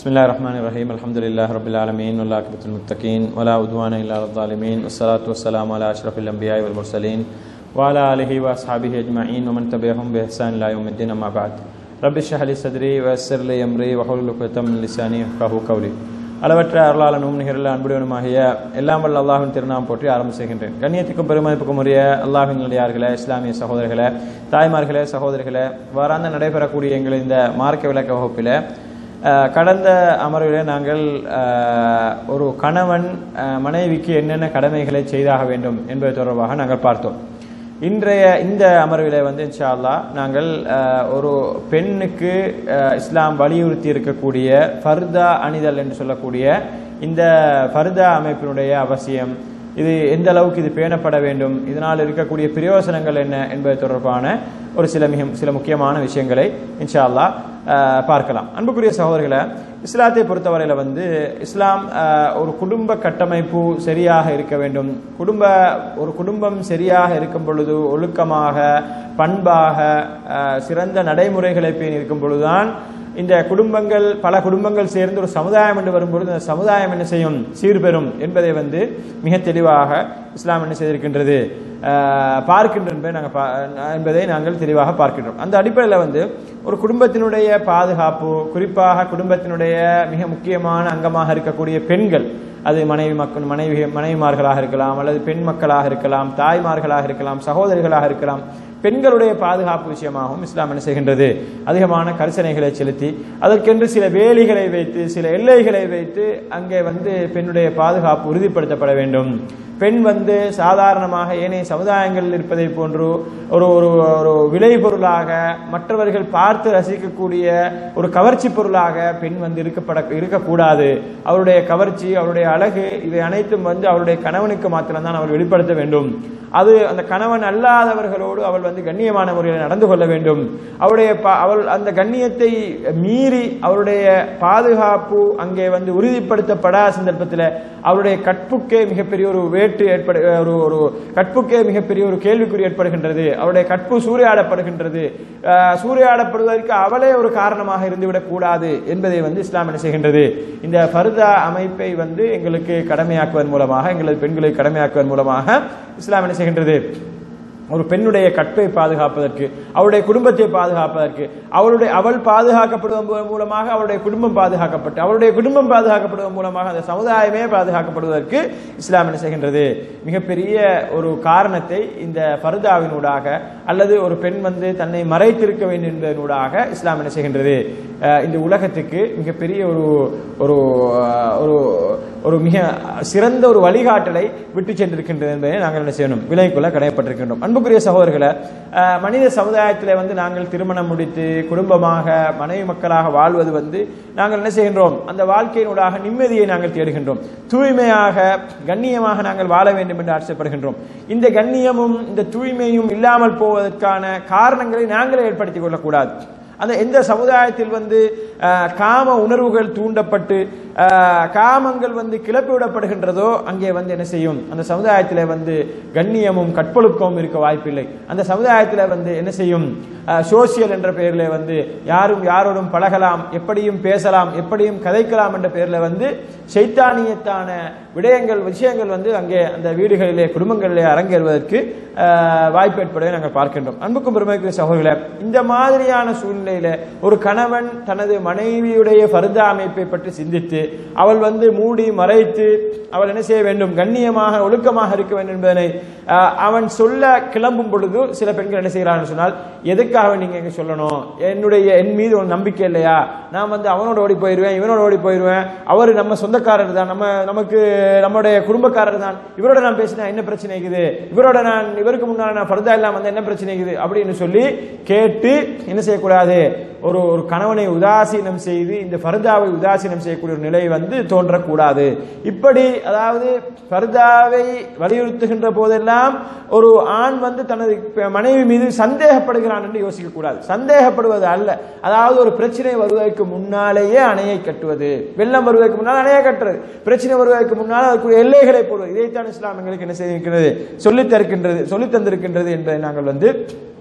بسم الله الرحمن الرحيم الحمد لله رب العالمين والعاقبة للمتقين ولا عدوان إلا على الظالمين والصلاة والسلام على أشرف الأنبياء والمرسلين وعلى آله وأصحابه أجمعين ومن تبعهم بإحسان إلى يوم الدين أما بعد رب اشرح لي صدري ويسر لي أمري واحلل عقدة من لساني يفقهوا قولي அளவற்ற அருளாளனும் நிகரில் அன்புடனுமாகிய எல்லாம் வல்ல அல்லாஹின் திருநாம் போற்றி ஆரம்பம் செய்கின்றேன் கண்ணியத்துக்கும் பெருமதிப்புக்கும் உரிய அல்லாஹின் நிலையார்களே இஸ்லாமிய சகோதரர்களே தாய்மார்களே சகோதரர்களே வாராந்த நடைபெறக்கூடிய எங்கள் இந்த மார்க்க விளக்க வகுப்பில் அஹ், கடந்த அமர்விலே நாங்கள் அஹ், ஒரு கணவன் அஹ், மனைவிக்கு என்னென்ன கடமைகளை செய்தாக வேண்டும் என்பது தொடர்பாக நாங்கள் பார்த்தோம் இன்றைய இந்த அமர்விலே வந்து இன்ஷா அல்லாஹ் நாங்கள் அஹ், ஒரு பெண்ணுக்கு அஹ், இஸ்லாம் வலியுறுத்தி இருக்கக்கூடிய ஃபர்தா அணிதல் என்று சொல்லக்கூடிய இந்த ஃபர்தா அமைப்பினுடைய அவசியம் இது எந்த அளவுக்கு இது பேணப்பட வேண்டும் இதனால் இருக்கக்கூடிய பிரயோசனங்கள் என்ன என்பது தொடர்பான ஒரு சில மிக சில முக்கியமான விஷயங்களை இன்ஷா அல்லாஹ் அஹ், பார்க்கலாம் அன்புக்குரிய சகோதரர்களை இஸ்லாத்தை பொறுத்தவரையில் வந்து இஸ்லாம் அஹ், ஒரு குடும்ப கட்டமைப்பு சரியாக இருக்க வேண்டும் குடும்ப ஒரு குடும்பம் சரியாக இருக்கும் பொழுது ஒழுக்கமாக பண்பாக அஹ், சிறந்த நடைமுறைகளை பேணி இருக்கும் பொழுதுதான் இந்த குடும்பங்கள் பல குடும்பங்கள் சேர்ந்து ஒரு சமுதாயம் என்று வரும்பொழுது அந்த சமுதாயம் என்ன செய்யும் சீர்பெறும் என்பதை வந்து மிக தெளிவாக இஸ்லாம் என்ன செய்திருக்கின்றது அஹ், பார்க்கின்றோம் என்பதை நாங்கள் பா- என்பதை நாங்கள் தெளிவாக பார்க்கின்றோம் அந்த அடிப்படையில் வந்து ஒரு குடும்பத்தினுடைய பாதுகாப்பு குறிப்பாக குடும்பத்தினுடைய மிக முக்கியமான அங்கமாக இருக்கக்கூடிய பெண்கள் அது மனைவி மக்கள் மனைவி மனைவிமார்களாக இருக்கலாம் அல்லது பெண் மக்களாக இருக்கலாம் தாய்மார்களாக இருக்கலாம் சகோதரிகளாக இருக்கலாம் பெண்களுடைய பாதுகாப்பு விஷயமாகவும் இஸ்லாம் என்ன செய்கின்றது அதிகமான கரிசனைகளை செலுத்தி அதற்கென்று சில வேலிகளை வைத்து சில எல்லைகளை வைத்து அங்கே வந்து பெண்ணுடைய பாதுகாப்பு உறுதிப்படுத்தப்பட வேண்டும் பெண் வந்து சாதாரணமாக ஏனைய சமுதாயங்களில் இருப்பதை போன்று ஒரு ஒரு ஒரு விலை பொருளாக மற்றவர்கள் பார்த்து ரசிக்கக்கூடிய ஒரு கவர்ச்சி பொருளாக பெண் வந்து இருக்கப்பட இருக்கக்கூடாது அவருடைய கவர்ச்சி அவருடைய அழகு இவை அனைத்தும் வந்து அவருடைய கணவனுக்கு மாத்திரம்தான் அவள் வெளிப்படுத்த வேண்டும் அது அந்த கணவன் அல்லாதவர்களோடு அவள் வந்து கண்ணியமான முறையில் நடந்து கொள்ள வேண்டும் அவருடைய பா- அவள் அந்த கண்ணியத்தை மீறி அவருடைய பாதுகாப்பு அங்கே வந்து உறுதிப்படுத்தப்படாத சந்தர்ப்பத்தில் அவருடைய கற்புக்கே மிகப்பெரிய ஒரு வேட்டு ஏற்படு ஒரு ஒரு கற்புக்கே மிகப்பெரிய ஒரு கேள்விக்குறி ஏற்படுகின்றது அவருடைய கற்பு சூறையாடப்படுகின்றது அஹ், சூறையாடப்படுவதற்கு அவளே ஒரு காரணமாக இருந்துவிடக் கூடாது என்பதை வந்து இஸ்லாம் என்ன செய்கின்றது இந்த ஃபர்தா அமைப்பை வந்து எங்களுக்கு கடமையாக்குவதன் மூலமாக எங்களது பெண்களை கடமையாக்குவதன் மூலமாக இஸ்லாம் என்ன செய்கின்றது ஒரு பெண்ணுடைய கற்பை பாதுகாப்பதற்கு அவருடைய குடும்பத்தை பாதுகாப்பதற்கு அவளுடைய அவள் பாதுகாக்கப்படுவதன் மூ- மூலமாக அவருடைய குடும்பம் பாதுகாக்கப்பட்டு அவருடைய குடும்பம் பாதுகாக்கப்படுவதன் மூலமாக அந்த சமுதாயமே பாதுகாக்கப்படுவதற்கு இஸ்லாம் என்ன செய்கின்றது மிகப்பெரிய ஒரு காரணத்தை இந்த ஃபர்தாவினூடாக அல்லது ஒரு பெண் வந்து தன்னை மறைத்திருக்க வேண்டும் என்பதனூடாக இஸ்லாம் என்ன செய்கின்றது அஹ் இந்த உலகத்துக்கு மிகப்பெரிய ஒரு ஒரு அஹ், ஒரு ஒரு மிக சிறந்த ஒரு வழிகாட்டலை விட்டு சென்றிருக்கின்றது என்பதை நாங்கள் என்ன செய்யணும் விலைக்குள்ள கடையப்பட்டிருக்கின்றோம் அன்புக்குரிய சகோதரர்களை அஹ், மனித சமுதாயத்தில் வந்து நாங்கள் திருமணம் முடித்து குடும்பமாக மனைவி மக்களாக வாழ்வது வந்து நாங்கள் என்ன செய்கின்றோம் அந்த வாழ்க்கையினூடாக நிம்மதியை நாங்கள் தேடுகின்றோம் தூய்மையாக கண்ணியமாக நாங்கள் வாழ வேண்டும் என்று ஆசைப்படுகின்றோம் இந்த கண்ணியமும் இந்த தூய்மையும் இல்லாமல் போவதற்கான காரணங்களை நாங்களே ஏற்படுத்திக் கொள்ளக்கூடாது அந்த எந்த சமுதாயத்தில் வந்து அஹ், காம உணர்வுகள் தூண்டப்பட்டு அஹ், காமங்கள் வந்து கிளப்பி விடப்படுகின்றதோ அங்கே வந்து என்ன செய்யும் அந்த சமுதாயத்தில் வந்து கண்ணியமும் கற்பொழுக்கமும் இருக்க வாய்ப்பில்லை அந்த சமுதாயத்தில் வந்து என்ன செய்யும் சோசியல் என்ற பெயரில் வந்து யாரும் யாரோடும் பழகலாம் எப்படியும் பேசலாம் எப்படியும் கதைக்கலாம் என்ற பெயரில் வந்து சைத்தானியத்தான விடயங்கள் விஷயங்கள் வந்து அங்கே அந்த வீடுகளிலே குடும்பங்களிலே அரங்கேறுவதற்கு அஹ், வாய்ப்பு ஏற்படுவதை நாங்கள் பார்க்கின்றோம் அன்புக்கும் பெருமைக்குரிய சகோதரர்களே இந்த மாதிரியான சூழ்நிலையில ஒரு கணவன் தனது மனைவியுடைய ஃபர்தா அமைப்பை பற்றி சிந்தித்து அவள் வந்து மூடி மறைத்து அவள் என்ன செய்ய வேண்டும் கண்ணியமாக ஒழுக்கமாக இருக்க வேண்டும் என்பதனை அஹ், அவன் சொல்ல கிளம்பும் பொழுது சில பெண்கள் என்ன செய்கிறார்கள் சொன்னால் எதுக்காக நீங்க எங்க சொல்லணும் என்னுடைய என் மீது ஒரு நம்பிக்கை இல்லையா நான் வந்து அவனோட ஓடி போயிடுவேன் இவனோட ஓடி போயிடுவேன் அவர் நம்ம சொந்தக்காரர் தான் நம்ம நமக்கு நம்மளுடைய குடும்பக்காரர் தான் இவரோட நான் பேசினா என்ன பிரச்சனை இருக்குது இவரோட நான் இவருக்கு முன்னால் நான் ஃபர்தா இல்லாம வந்தா என்ன பிரச்சனை இருக்குது அப்படின்னு சொல்லி கேட்டு என்ன செய்யக்கூடாது ஒரு ஒரு கணவனை உதாசீனம் செய்து இந்த ஃபர்தாவை உதாசீனம் செய்யக்கூடிய ஒரு நிலை வந்து தோன்றக்கூடாது இப்படி அதாவது ஃபர்தாவை வலியுறுத்துகின்ற போதெல்லாம் ஒரு ஆண் வந்து தனது ப- மனைவி மீது சந்தேகப்படுகிறான் என்று யோசிக்க கூடாது சந்தேகப்படுவது அல்ல அதாவது ஒரு பிரச்சனை வருவதற்கு முன்னாலேயே அணையை கட்டுவது வெள்ளம் வருவதற்கு முன்னால் அணையை கட்டுறது பிரச்சனை வருவதற்கு முன்னால் அதற்குரிய எல்லைகளை போடுவது இதைத்தான் இஸ்லாம் எங்களுக்கு என்ன செய்திருக்கிறது சொல்லித் தருகின்றது சொல்லித் தந்திருக்கின்றது என்பதை நாங்கள் வந்து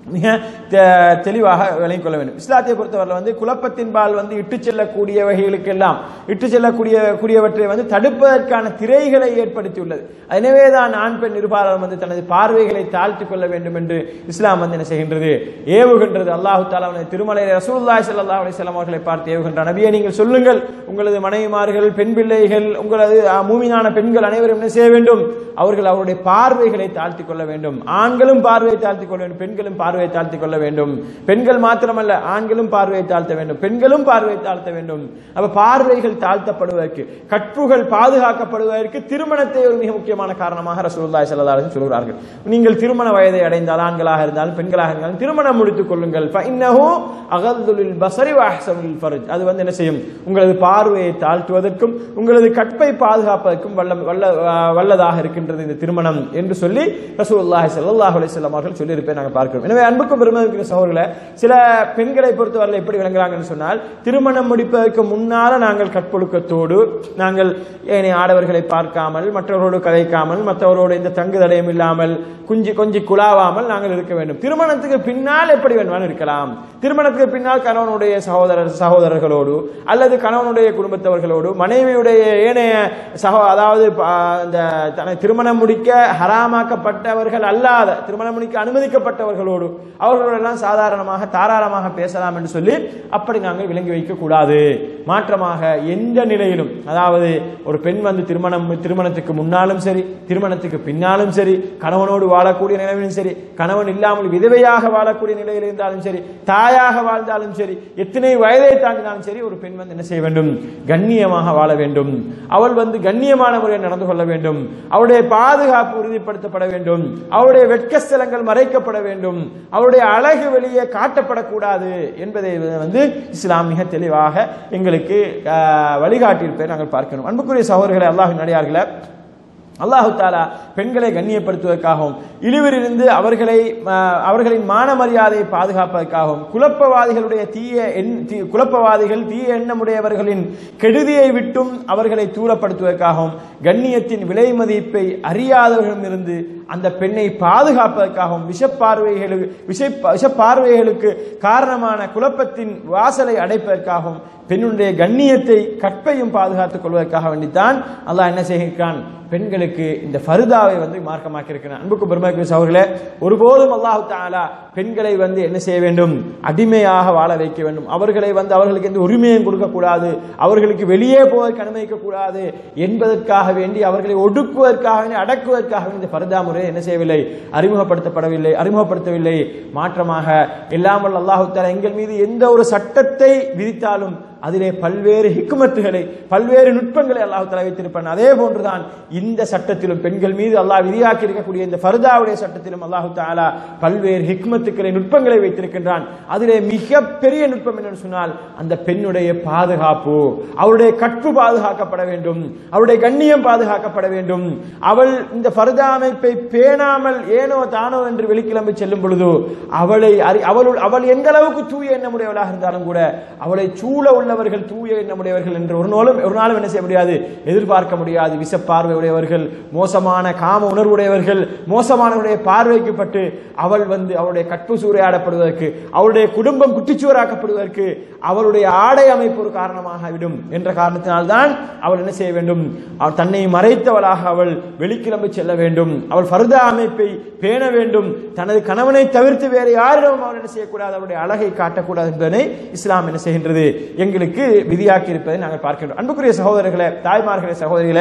மிக தெ- தெளிவாக விளங்கிக் கொள்ள வேண்டும் இஸ்லாத்தை பொறுத்தவரை வந்து குழப்பத்தின்பால் வந்து இட்டு செல்லக்கூடிய வகைகளுக்கெல்லாம் இட்டு செல்லக்கூடிய கூடியவற்றை வந்து தடுப்பதற்கான திரைகளை ஏற்படுத்தியுள்ளது எனவே தான் ஆண் பெண் நிருபாளர் வந்து தனது பார்வைகளை தாழ்த்திக் கொள்ள வேண்டும் என்று இஸ்லாம் வந்து என்ன செய்கின்றது ஏவுகின்றது அல்லாஹு தாலா அவனது திருமலை ரசூலுல்லாஹி ஸல்லல்லாஹு அலைஹி வஸல்லம் அவர்களை பார்த்து ஏவுகின்றார் நபியே நீங்கள் சொல்லுங்கள் உங்களது மனைவிமார்கள் பெண் பிள்ளைகள் உங்களது அஹ், மூமினான பெண்கள் அனைவரும் என்ன செய்ய வேண்டும் அவர்கள் அவருடைய பார்வைகளை தாழ்த்திக் கொள்ள வேண்டும் ஆண்களும் பார்வையை தாழ்த்திக் கொள்ள வேண்டும் பெண்களும் பார்வையை தாழ்த்திக் கொள்ள வேண்டும் பெண்கள் மாத்திரமல்ல ஆண்களும் பார்வையை தாழ்த்த வேண்டும் பெண்களும் பார்வையை தாழ்த்த வேண்டும் அப்ப பார்வைகள் தாழ்த்தப்படுவதற்கு கற்புகள் பாதுகாக்கப்படுவதற்கு திருமணத்தை ஒரு மிக முக்கியமான காரணமாக ரசூலுல்லாஹி ஸல்லல்லாஹு அலைஹி வஸல்லம் சொல்கிறார்கள் நீங்கள் திருமண வயதை அடைந்தால் ஆண்களாக இருந்தாலும் பெண்களாக இருந்தாலும் திருமணம் முடித்துக் கொள்ளுங்கள் ஃபஇன்னஹு அகல்துலில் பஸரி வ அஹ்சனுல் ஃபர்ஜ் அது வந்து என்ன செய்யும் உங்களது பார்வையை தாழ்த்துவதற்கும் உங்களது கற்பை பாதுகாப்பதற்கும் வல்ல வல்ல வல்லதாக இருக்கின்றது இந்த திருமணம் என்று சொல்லி ரசூலுல்லாஹி ஸல்லல்லாஹு அலைஹி வஸல்லம் அவர்கள் சொல்லியிருப்பதை நாங்கள் பார்க்கிறோம் எனவே அன்புக்கும் பெருமதிக்கும் சகோதரர்களே சில பெண்களை பொறுத்தவரை எப்படி விளங்குறாங்கன்னு சொன்னால் திருமணம் முடிப்பதற்கு முன்னால நாங்கள் கற்பொழுக்கத்தோடு நாங்கள் ஏனைய ஆடவர்களை பார்க்காமல் மற்றவர்களோடு கதைக்காமல் மற்றவரோடு இந்த தங்கு தடயம் இல்லாமல் குஞ்சு கொஞ்சி குழாவாமல் நாங்கள் இருக்க வேண்டும் திருமணத்துக்கு பின்னால் எப்படி வேணுமாலும் இருக்கலாம் திருமணத்துக்கு பின்னால் கணவனுடைய சகோதரர் சகோதரர்களோடு அல்லது கணவனுடைய குடும்பத்தவர்களோடு மனைவியுடைய ஏனைய சகோ அதாவது ப- இந்த தன்னை திருமணம் முடிக்க ஹராமாக்கப்பட்டவர்கள் அல்லாத திருமணம் முடிக்க அனுமதிக்கப்பட்டவர்களோடு அவர்களோடெல்லாம் சாதாரணமாக தாராளமாக பேசலாம் என்று சொல்லி அப்படி நாங்கள் விளங்கி வைக்க கூடாது மாற்றமாக எந்த நிலையிலும் அதாவது ஒரு பெண் வந்து திருமணம் திருமணத்துக்கு முன்னாலும் சரி திருமணத்துக்கு பின்னாலும் சரி கணவனோடு வாழக்கூடிய நிலையிலும் சரி கணவன் இல்லாமல் விதவையாக வாழக்கூடிய நிலையில் இருந்தாலும் சரி தாயாக வாழ்ந்தாலும் சரி எத்தனை வயதை தாண்டினாலும் சரி ஒரு பெண் வந்து என்ன செய்ய வேண்டும் கண்ணியமாக வாழ வேண்டும் அவள் வந்து கண்ணியமான முறையில் நடந்து கொள்ள வேண்டும் அவளுடைய பாதுகாப்பு உறுதிப்படுத்தப்பட வேண்டும் அவளுடைய வெட்கஸ்தலங்கள் மறைக்கப்பட வேண்டும் அவளுடைய அழகு வெளியே காட்டப்படக்கூடாது என்பதை வந்து இஸ்லாம் மிக தெளிவாக எங்களுக்கு ஆஹ், வழிகாட்டியிருப்பதை நாங்கள் பார்க்கணும் அன்புக்குரிய சகோதரர்களை அல்லாஹின் நடிகார்களை அல்லாஹு தாலா பெண்களை கண்ணியப்படுத்துவதற்காகவும் இழிவிலிருந்து அவர்களை ஆஹ், அவர்களின் மான மரியாதையை பாதுகாப்பதற்காகவும் குழப்பவாதிகளுடைய தீய எண் தீ- குழப்பவாதிகள் தீய எண்ணமுடையவர்களின் கெடுதியை விட்டும் அவர்களை தூரப்படுத்துவதற்காகவும் கண்ணியத்தின் விலை மதிப்பை அறியாதவர்களிடமிருந்து அந்த பெண்ணை பாதுகாப்பதற்காகவும் விஷப்பார்வைகளுக்கு விஷ விஷப்பார்வைகளுக்கு காரணமான குழப்பத்தின் வாசலை அடைப்பதற்காகவும் பெண்ணுடைய கண்ணியத்தை கற்பையும் பாதுகாத்துக் கொள்வதற்காக வேண்டித்தான் அல்லாஹ் என்ன செய்கிறான் பெண்களுக்கு இந்த ஃபருதாவை வந்து மார்க்கமாக்கி இருக்கிறான் அன்புக்கு பெருமைக்கு அவர்களே ஒருபோதும் அல்லாஹு தாலா பெண்களை வந்து என்ன செய்ய வேண்டும் அடிமையாக வாழ வைக்க வேண்டும் அவர்களை வந்து அவர்களுக்கு எந்த உரிமையும் கொடுக்கக்கூடாது அவர்களுக்கு வெளியே போவதற்கு அனுமதிக்க கூடாது என்பதற்காக வேண்டி அவர்களை ஒடுக்குவதற்காக வேண்டி அடக்குவதற்காக வேண்டி இந்த ஃபர்தா முறை என்ன செய்யவில்லை அறிமுகப்படுத்தப்படவில்லை அறிமுகப்படுத்தவில்லை மாற்றமாக இல்லாமல் அல்லாஹு தாலா எங்கள் மீது எந்த ஒரு சட்டத்தை விதித்தாலும் அதிலே பல்வேறு ஹிக்மத்துகளை பல்வேறு நுட்பங்களை அல்லாஹ் தலா வைத்திருப்பான் அதே போன்றுதான் இந்த சட்டத்திலும் பெண்கள் மீது அல்லாஹ் விதியாக்கி இருக்கக்கூடிய இந்த ஃபர்தாவுடைய சட்டத்திலும் அல்லாஹு தாலா பல்வேறு ஹிக்மத்துக்களை நுட்பங்களை வைத்திருக்கின்றான் அதிலே மிக பெரிய நுட்பம் என்னன்னு சொன்னால் அந்த பெண்ணுடைய பாதுகாப்பு அவருடைய கற்பு பாதுகாக்கப்பட வேண்டும் அவருடைய கண்ணியம் பாதுகாக்கப்பட வேண்டும் அவள் இந்த ஃபர்தா அமைப்பை பேணாமல் ஏனோ தானோ என்று வெளிக்கிளம்பி செல்லும் பொழுது அவளை அறி- அவளுள் அவள் எந்த அளவுக்கு தூய எண்ணமுடையவளாக இருந்தாலும் கூட அவளை சூழ உள்ளவர்கள் தூய எண்ணமுடையவர்கள் என்று ஒரு நாளும் ஒரு நாளும் என்ன செய்ய முடியாது எதிர்பார்க்க முடியாது விசப்பார்வை உடையவர்கள் மோசமான காம உணர்வுடையவர்கள் மோசமானவருடைய பார்வைக்கு பட்டு அவள் வந்து அவளுடைய கற்பு சூறையாடப்படுவதற்கு அவளுடைய குடும்பம் குட்டிச்சுவராக்கப்படுவதற்கு அவளுடைய ஆடை அமைப்பு ஒரு காரணமாக விடும் என்ற காரணத்தினால்தான் அவள் என்ன செய்ய வேண்டும் அவள் தன்னை மறைத்தவளாக அவள் வெளிக்கிளம்பி செல்ல வேண்டும் அவள் ஃபர்தா அமைப்பை பேண வேண்டும் தனது கணவனை தவிர்த்து வேறு யாரிடமும் அவள் என்ன செய்யக்கூடாது அவருடைய அழகை காட்டக்கூடாது என்பதனை இஸ்லாம் என்ன செய்கின்றது எங்களுக்கு விதியாக்கி இருப்பதை நாங்கள் பார்க்கின்றோம் அன்புக்குரிய சகோதரர்களே தாய்மார்களே சகோதரிகளே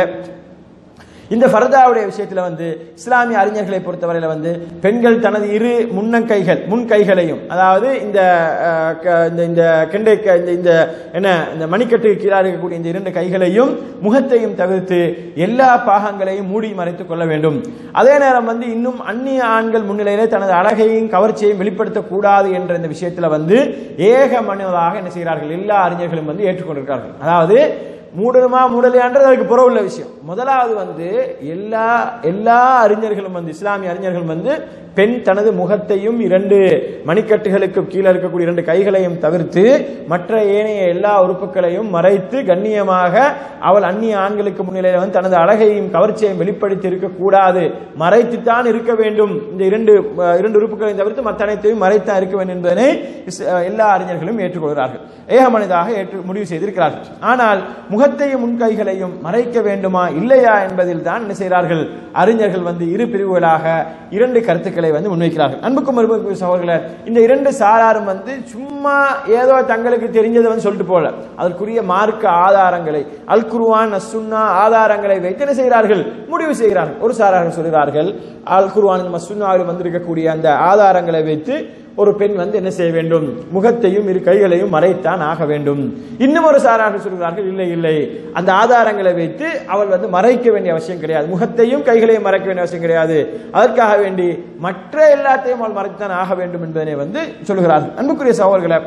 இந்த ஃபர்தாவுடைய விஷயத்துல வந்து இஸ்லாமிய அறிஞர்களை பொறுத்தவரையில வந்து பெண்கள் தனது இரு முன்னங்கைகள் முன் கைகளையும் அதாவது இந்த அஹ், க- இந்த இந்த கெண்டை க- இந்த இந்த என்ன இந்த மணிக்கட்டுக்கு கீழே இருக்கக்கூடிய இந்த இரண்டு கைகளையும் முகத்தையும் தவிர்த்து எல்லா பாகங்களையும் மூடி மறைத்துக் கொள்ள வேண்டும் அதே நேரம் வந்து இன்னும் அந்நிய ஆண்கள் முன்னிலையிலே தனது அழகையும் கவர்ச்சியையும் வெளிப்படுத்தக்கூடாது என்ற இந்த விஷயத்துல வந்து ஏக மனதாக என்ன செய்கிறார்கள் எல்லா அறிஞர்களும் வந்து ஏற்றுக்கொண்டிருக்கிறார்கள் அதாவது மூடணுமா மூடலையான்றது அதுக்கு புற உள்ள விஷயம் முதலாவது வந்து எல்லா எல்லா அறிஞர்களும் வந்து இஸ்லாமிய அறிஞர்களும் வந்து பெண் தனது முகத்தையும் இரண்டு மணிக்கட்டுகளுக்கு கீழே இருக்கக்கூடிய இரண்டு கைகளையும் தவிர்த்து மற்ற ஏனைய எல்லா உறுப்புகளையும் மறைத்து கண்ணியமாக அவள் அந்நிய ஆண்களுக்கு முன்னிலையில் வந்து தனது அழகையும் கவர்ச்சியையும் வெளிப்படுத்தி இருக்கக்கூடாது மறைத்துத்தான் இருக்க வேண்டும் இந்த இரண்டு அஹ், இரண்டு உறுப்புகளையும் தவிர்த்து மற்ற அனைத்தையும் மறைத்தான் இருக்க வேண்டும் என்பதனை இஸ்- அஹ், எல்லா அறிஞர்களும் ஏற்றுக்கொள்கிறார்கள் ஏகமனதாக ஏற்று முடிவு செய்திருக்கிறார்கள் ஆனால் முகத்தையும் முன்கைகளையும் மறைக்க வேண்டுமா இல்லையா என்பதில் தான் என்ன செய்கிறார்கள் அறிஞர்கள் வந்து இரு பிரிவுகளாக இரண்டு கருத்துக்களை வந்து முன்வைக்கிறார்கள் அன்புக்கும் மறுபுக்கும் சகோதரர்களே இந்த இரண்டு சாராரும் வந்து சும்மா ஏதோ தங்களுக்கு தெரிஞ்சதை வந்து சொல்லிட்டு போல அதற்குரிய மார்க்க ஆதாரங்களை அல் குர்ஆன் அசுன்னா ஆதாரங்களை வைத்து என்ன செய்கிறார்கள் முடிவு செய்கிறார்கள் ஒரு சாரார்கள் சொல்கிறார்கள் அல் குர்ஆன் மசுன்னாவில் வந்திருக்கக்கூடிய அந்த ஆதாரங்களை வைத்து ஒரு பெண் வந்து என்ன செய்ய வேண்டும் முகத்தையும் இரு கைகளையும் மறைத்தான் ஆக வேண்டும் இன்னும் ஒரு சாரார்கள் சொல்கிறார்கள் இல்லை இல்லை அந்த ஆதாரங்களை வைத்து அவள் வந்து மறைக்க வேண்டிய அவசியம் கிடையாது முகத்தையும் கைகளையும் மறைக்க வேண்டிய அவசியம் கிடையாது அதற்காக வேண்டி மற்ற எல்லாத்தையும் அவள் மறைத்தான் ஆக வேண்டும் என்பதனை வந்து சொல்கிறார்கள் அன்புக்குரிய சகோதரர்களை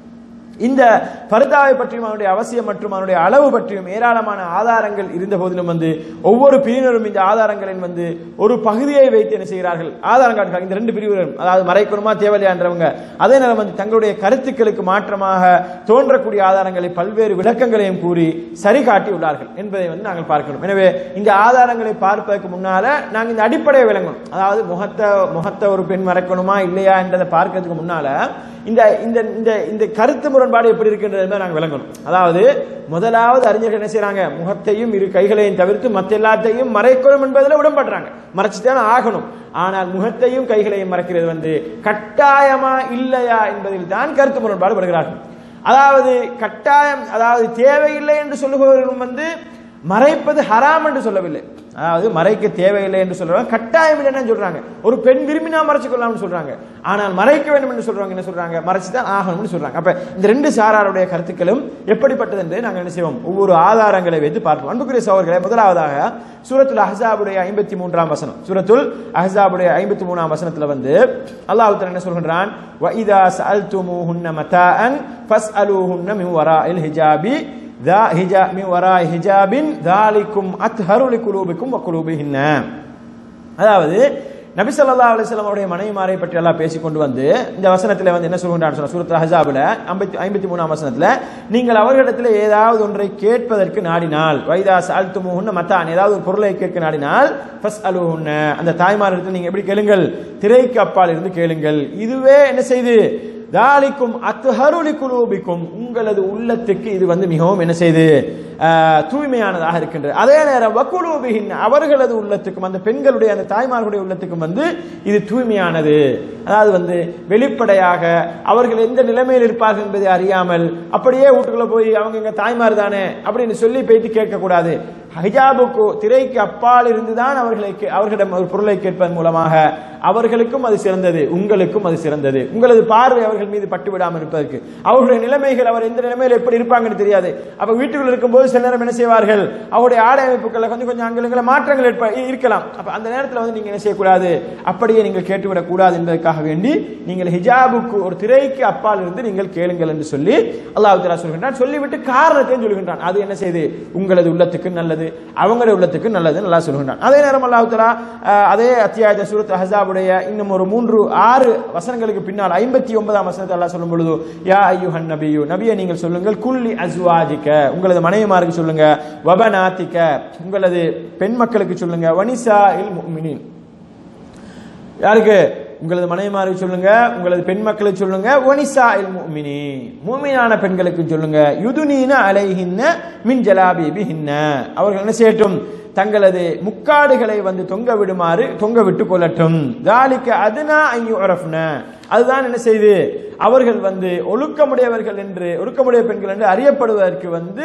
இந்த பர்தாவை பற்றியும் அவனுடைய அவசியம் மற்றும் அவனுடைய அளவு பற்றியும் ஏராளமான ஆதாரங்கள் இருந்த போதிலும் வந்து ஒவ்வொரு பிரிவினரும் இந்த ஆதாரங்களின் வந்து ஒரு பகுதியை வைத்து என்ன செய்கிறார்கள் ஆதாரம் காட்டுகிறார்கள் இந்த ரெண்டு பிரிவினரும் அதாவது மறைக்கணுமா தேவையில்லையான்றவங்க அதே நேரம் வந்து தங்களுடைய கருத்துக்களுக்கு மாற்றமாக தோன்றக்கூடிய ஆதாரங்களை பல்வேறு விளக்கங்களையும் கூறி சரி காட்டி உள்ளார்கள் என்பதை வந்து நாங்கள் பார்க்கணும் எனவே இந்த ஆதாரங்களை பார்ப்பதற்கு முன்னால நாங்கள் இந்த அடிப்படையை விளங்கணும் அதாவது முகத்தை முகத்தை ஒரு பெண் மறைக்கணுமா இல்லையா என்றதை பார்க்கறதுக்கு முன்னால இந்த இந்த இந்த இந்த கருத்து முரண்பாடு எப்படி இருக்கின்றது என்பதை நாங்கள் விளங்கணும் அதாவது முதலாவது அறிஞர்கள் என்ன செய்றாங்க முகத்தையும் இரு கைகளையும் தவிர்த்து மற்ற எல்லாத்தையும் மறைக்கணும் என்பதில் உடன்படுறாங்க மறைச்சுதான் ஆகணும் ஆனால் முகத்தையும் கைகளையும் மறைக்கிறது வந்து கட்டாயமா இல்லையா என்பதில் தான் கருத்து முரண்பாடு படுகிறார்கள் அதாவது கட்டாயம் அதாவது தேவையில்லை என்று சொல்லுபவர்களும் வந்து மறைப்பது ஹராம் என்று சொல்லவில்லை அதாவது மறைக்க தேவையில்லை என்று சொல்றாங்க கட்டாயம் இல்லைன்னு சொல்றாங்க ஒரு பெண் விரும்பினா மறைச்சு கொள்ளலாம்னு சொல்றாங்க ஆனால் மறைக்க வேண்டும் என்று சொல்றாங்க என்ன சொல்றாங்க மறைச்சு தான் ஆகணும்னு சொல்றாங்க அப்ப இந்த ரெண்டு சாராருடைய கருத்துக்களும் எப்படிப்பட்டது என்று நாங்கள் என்ன செய்வோம் ஒவ்வொரு ஆதாரங்களை வைத்து பார்ப்போம் அன்புக்குரிய சோழர்களை முதலாவதாக சூரத்துல் அஹ்ஸாபுடைய ஐம்பத்தி மூன்றாம் வசனம் சூரத்துல் அஹ்ஸாபுடைய ஐம்பத்தி மூணாம் வசனத்துல வந்து அல்லாஹ் தஆலா என்ன சொல்கின்றான் வ இதா சஅல்துமூஹுன்ன மதாஅன் ஃபஸ்அலூஹுன்ன மின் வராஇல் ஹிஜாபி ذا هجا من وراء حجاب ذلكم أطهر لقلوبكم وقلوبهن அதாவது நபி ஸல்லல்லாஹு அலைஹி வஸல்லம் அவருடைய மனைவிமாரை பற்றி எல்லாம் பேசிக் கொண்டு வந்து இந்த வசனத்தில் வந்து என்ன சொல்கின்றார் சொன்ன சூரத் அஹ்ஸாப்ல 50 53 வசனத்துல நீங்கள் அவர்களிடத்தில் ஏதாவது ஒன்றை கேட்பதற்கு நாடினால் வைதா சஅல்துமுஹுன்ன மத்தான் ஏதாவது ஒரு பொருளை கேட்க நாடினால் ஃபஸ்அலுஹுன்ன அந்த தாய்மாரிடத்தில் நீங்க எப்படி கேளுங்கள் திரைக்கு அப்பால் இருந்து கேளுங்கள் இதுவே என்ன செய்து தாலிக்கும் அத்துஹருலி குலூபிக்கும் உங்களது உள்ளத்துக்கு இது வந்து மிகவும் என்ன செய்து ஆஹ், தூய்மையானதாக இருக்கின்றது அதே நேரம் வக்குலூபிகின் அவர்களது உள்ளத்துக்கும் அந்த பெண்களுடைய அந்த தாய்மார்களுடைய உள்ளத்துக்கும் வந்து இது தூய்மையானது அதாவது வந்து வெளிப்படையாக அவர்கள் எந்த நிலைமையில் இருப்பார்கள் என்பதை அறியாமல் அப்படியே வீட்டுக்குள்ள போய் அவங்க எங்க தாய்மார் தானே அப்படின்னு சொல்லி போயிட்டு கேட்கக்கூடாது ஹிஜாபுக்கு திரைக்கு அப்பால் இருந்துதான் அவர்களை கே- அவர்களிடம் ஒரு பொருளை கேட்பதன் மூலமாக அவர்களுக்கும் அது சிறந்தது உங்களுக்கும் அது சிறந்தது உங்களது பார்வை அவர்கள் மீது பட்டு விடாமல் இருப்பதற்கு அவர்களுடைய நிலைமைகள் அவர் எந்த நிலைமையில் எப்படி இருப்பாங்கன்னு தெரியாது அப்ப வீட்டுக்குள்ள இருக்கும்போது சில நேரம் என்ன செய்வார்கள் அவருடைய ஆடை அமைப்புகளை கொஞ்சம் கொஞ்சம் அங்கலங்களை மாற்றங்கள் ஏற்ப இருக்கலாம் அப்ப அந்த நேரத்தில் வந்து நீங்க என்ன செய்யக்கூடாது அப்படியே நீங்கள் கேட்டுவிடக் கூடாது என்பதற்காக வேண்டி நீங்கள் ஹிஜாபுக்கு ஒரு திரைக்கு அப்பால் இருந்து நீங்கள் கேளுங்கள் என்று சொல்லி அல்லாஹ் தஆலா சொல்கின்றான் சொல்லிவிட்டு காரணத்தையும் சொல்கின்றான் அது என்ன செய்து உங்களது உள்ளத்துக்கு நல்லது அவங்களுடைய உள்ளத்துக்கு நல்லது நல்லா சொல்கின்றான் அதே நேரம் அல்லாஹ் தஆலா அஹ், அதே அத்தியாயத்தை சூரத் அஹ்ஸாபுடைய இன்னும் ஒரு மூன்று ஆறு வசனங்களுக்கு பின்னால் ஐம்பத்தி ஒன்பதாம் வசனத்தை அல்லாஹ் சொல்லும் பொழுது யா ஐயுஹன் நபியு நபியை நீங்கள் சொல்லுங்கள் குல்லி அஸ்வாஜிக்க உங்களது மனைவிமாருக்கு சொல்லுங்க வபனாத்திக்க உங்களது பெண் மக்களுக்கு சொல்லுங்க வனிசா இல் முஃமினீன் யாருக்கு உங்களது மனைவிமாருக்கு சொல்லுங்க உங்களது பெண் மக்களுக்கு சொல்லுங்க ஒனிசா இல் முஃமினி மூமினான பெண்களுக்கு சொல்லுங்க யுதுனீன அலைஹின்ன மின் ஜலாபிபிஹின்ன அவர்கள் என்ன செய்யட்டும் தங்களது முக்காடுகளை வந்து தொங்க விடுமாறு தொங்க விட்டு கொள்ளட்டும் தாலிக்க அதுனா ஐயுரஃப்ன அதுதான் என்ன செய்து அவர்கள் வந்து ஒழுக்கமுடையவர்கள் என்று ஒழுக்கமுடைய பெண்கள் என்று அறியப்படுவதற்கு வந்து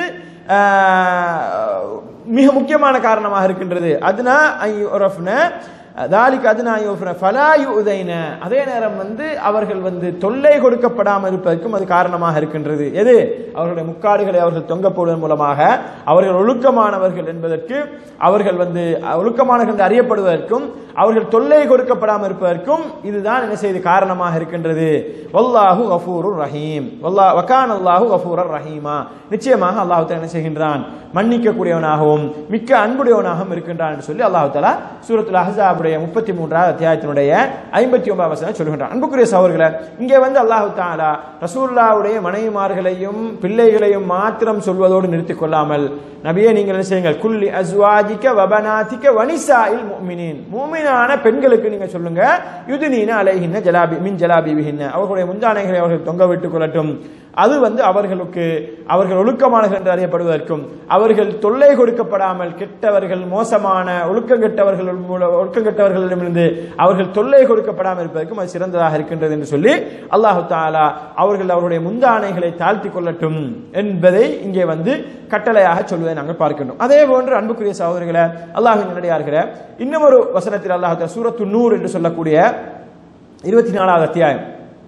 ஆஹ், மிக முக்கியமான காரணமாக இருக்கின்றது அதுனா ஐயுரஃப்ன தாலிக்கு அது நான் ஃபலாயு உதைன அதே நேரம் வந்து அவர்கள் வந்து தொல்லை கொடுக்கப்படாமல் இருப்பதற்கும் அது காரணமாக இருக்கின்றது எது அவர்களுடைய முக்காடுகளை அவர்கள் தொங்க போடுவதன் மூலமாக அவர்கள் ஒழுக்கமானவர்கள் என்பதற்கு அவர்கள் வந்து ஒழுக்கமானவர்கள் என்று அறியப்படுவதற்கும் அவர்கள் தொல்லை கொடுக்கப்படாமல் இருப்பதற்கும் இதுதான் என்ன செய்து காரணமாக இருக்கின்றது வல்லாஹு கஃபூருர் ரஹீம் வல்லா வகான் அல்லாஹு கஃபூரர் ரஹீமா நிச்சயமாக அல்லாஹ் தஆலா என்ன செய்கின்றான் மன்னிக்க கூடியவனாகவும் மிக்க அன்புடையவனாகவும் இருக்கின்றான் என்று சொல்லி அல்லாஹ் தஆலா சூரத்துல் அஹ்ஸாபுடைய முப்பத்தி மூன்றாவது அத்தியாயத்தினுடைய ஐம்பத்தி ஒன்பதாம் வசனம் சொல்கின்றான் அன்புக்குரிய சகோதரர்களே இங்கே வந்து அல்லாஹ் தஆலா ரசூலுல்லாவுடைய மனைவிமார்களையும் பிள்ளைகளையும் மாத்திரம் சொல்வதோடு நிறுத்திக் கொள்ளாமல் நபியே நீங்கள் என்ன செய்யுங்கள் குல்லி அஸ்வாஜிக்க வபனாதிக்க வனிசாயில் முஃமினீன் மூமினான பெண்களுக்கு நீங்க சொல்லுங்க யுதுனீன அலைஹின்ன ஜலாபி மின் ஜலாபிபிஹின்ன அவர்களுடைய முந்தானைகளை அவர்கள் தொங்க விட்டுக் கொள்ளட்டும் அது வந்து அவர்களுக்கு அவர்கள் ஒழுக்கமானவர்கள் என்று அறியப்படுவதற்கும் அவர்கள் தொல்லை கொடுக்கப்படாமல் கெட்டவர்கள் மோசமான ஒழுக்கம் கெட்டவர்கள் மூல- ஒழுக்கம் கெட்டவர்களிடமிருந்து அவர்கள் தொல்லை கொடுக்கப்படாமல் இருப்பதற்கும் அது சிறந்ததாக இருக்கின்றது என்று சொல்லி அல்லாஹு தாலா அவர்கள் அவருடைய முந்தானைகளை தாழ்த்தி கொள்ளட்டும் என்பதை இங்கே வந்து கட்டளையாக சொல்வதை நாங்கள் பார்க்கின்றோம் அதே போன்று அன்புக்குரிய சகோதரிகளை அல்லாஹின் நல்லடியார்களே இன்னும் ஒரு வசனத்தில் அல்லாஹ் சூரத்து நூறு என்று சொல்லக்கூடிய இருபத்தி நாலாவது அத்தியாயம்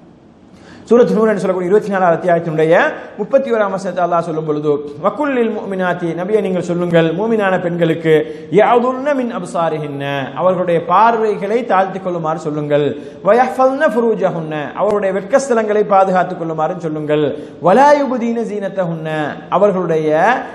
சூரத் நூர் என்று சொல்லக்கூடிய இருபத்தி நாலாவது அத்தியாயத்தினுடைய முப்பத்தி ஓராம் வசனத்தை அல்லாஹ் சொல்லும் பொழுது வக்குல்லில் முமினாத்தி நபியை நீங்கள் சொல்லுங்கள் மூமினான பெண்களுக்கு யாதுல்ன மின் அப்சாரிஹின்ன அவர்களுடைய பார்வைகளை தாழ்த்திக் கொள்ளுமாறு சொல்லுங்கள் வயஃபல்ன ஃபுரூஜஹுன்ன அவர்களுடைய வெட்கஸ்தலங்களை பாதுகாத்துக் கொள்ளுமாறு சொல்லுங்கள் வலாயுபுதீன ஜீனத்தஹுன்ன அவர்களுடைய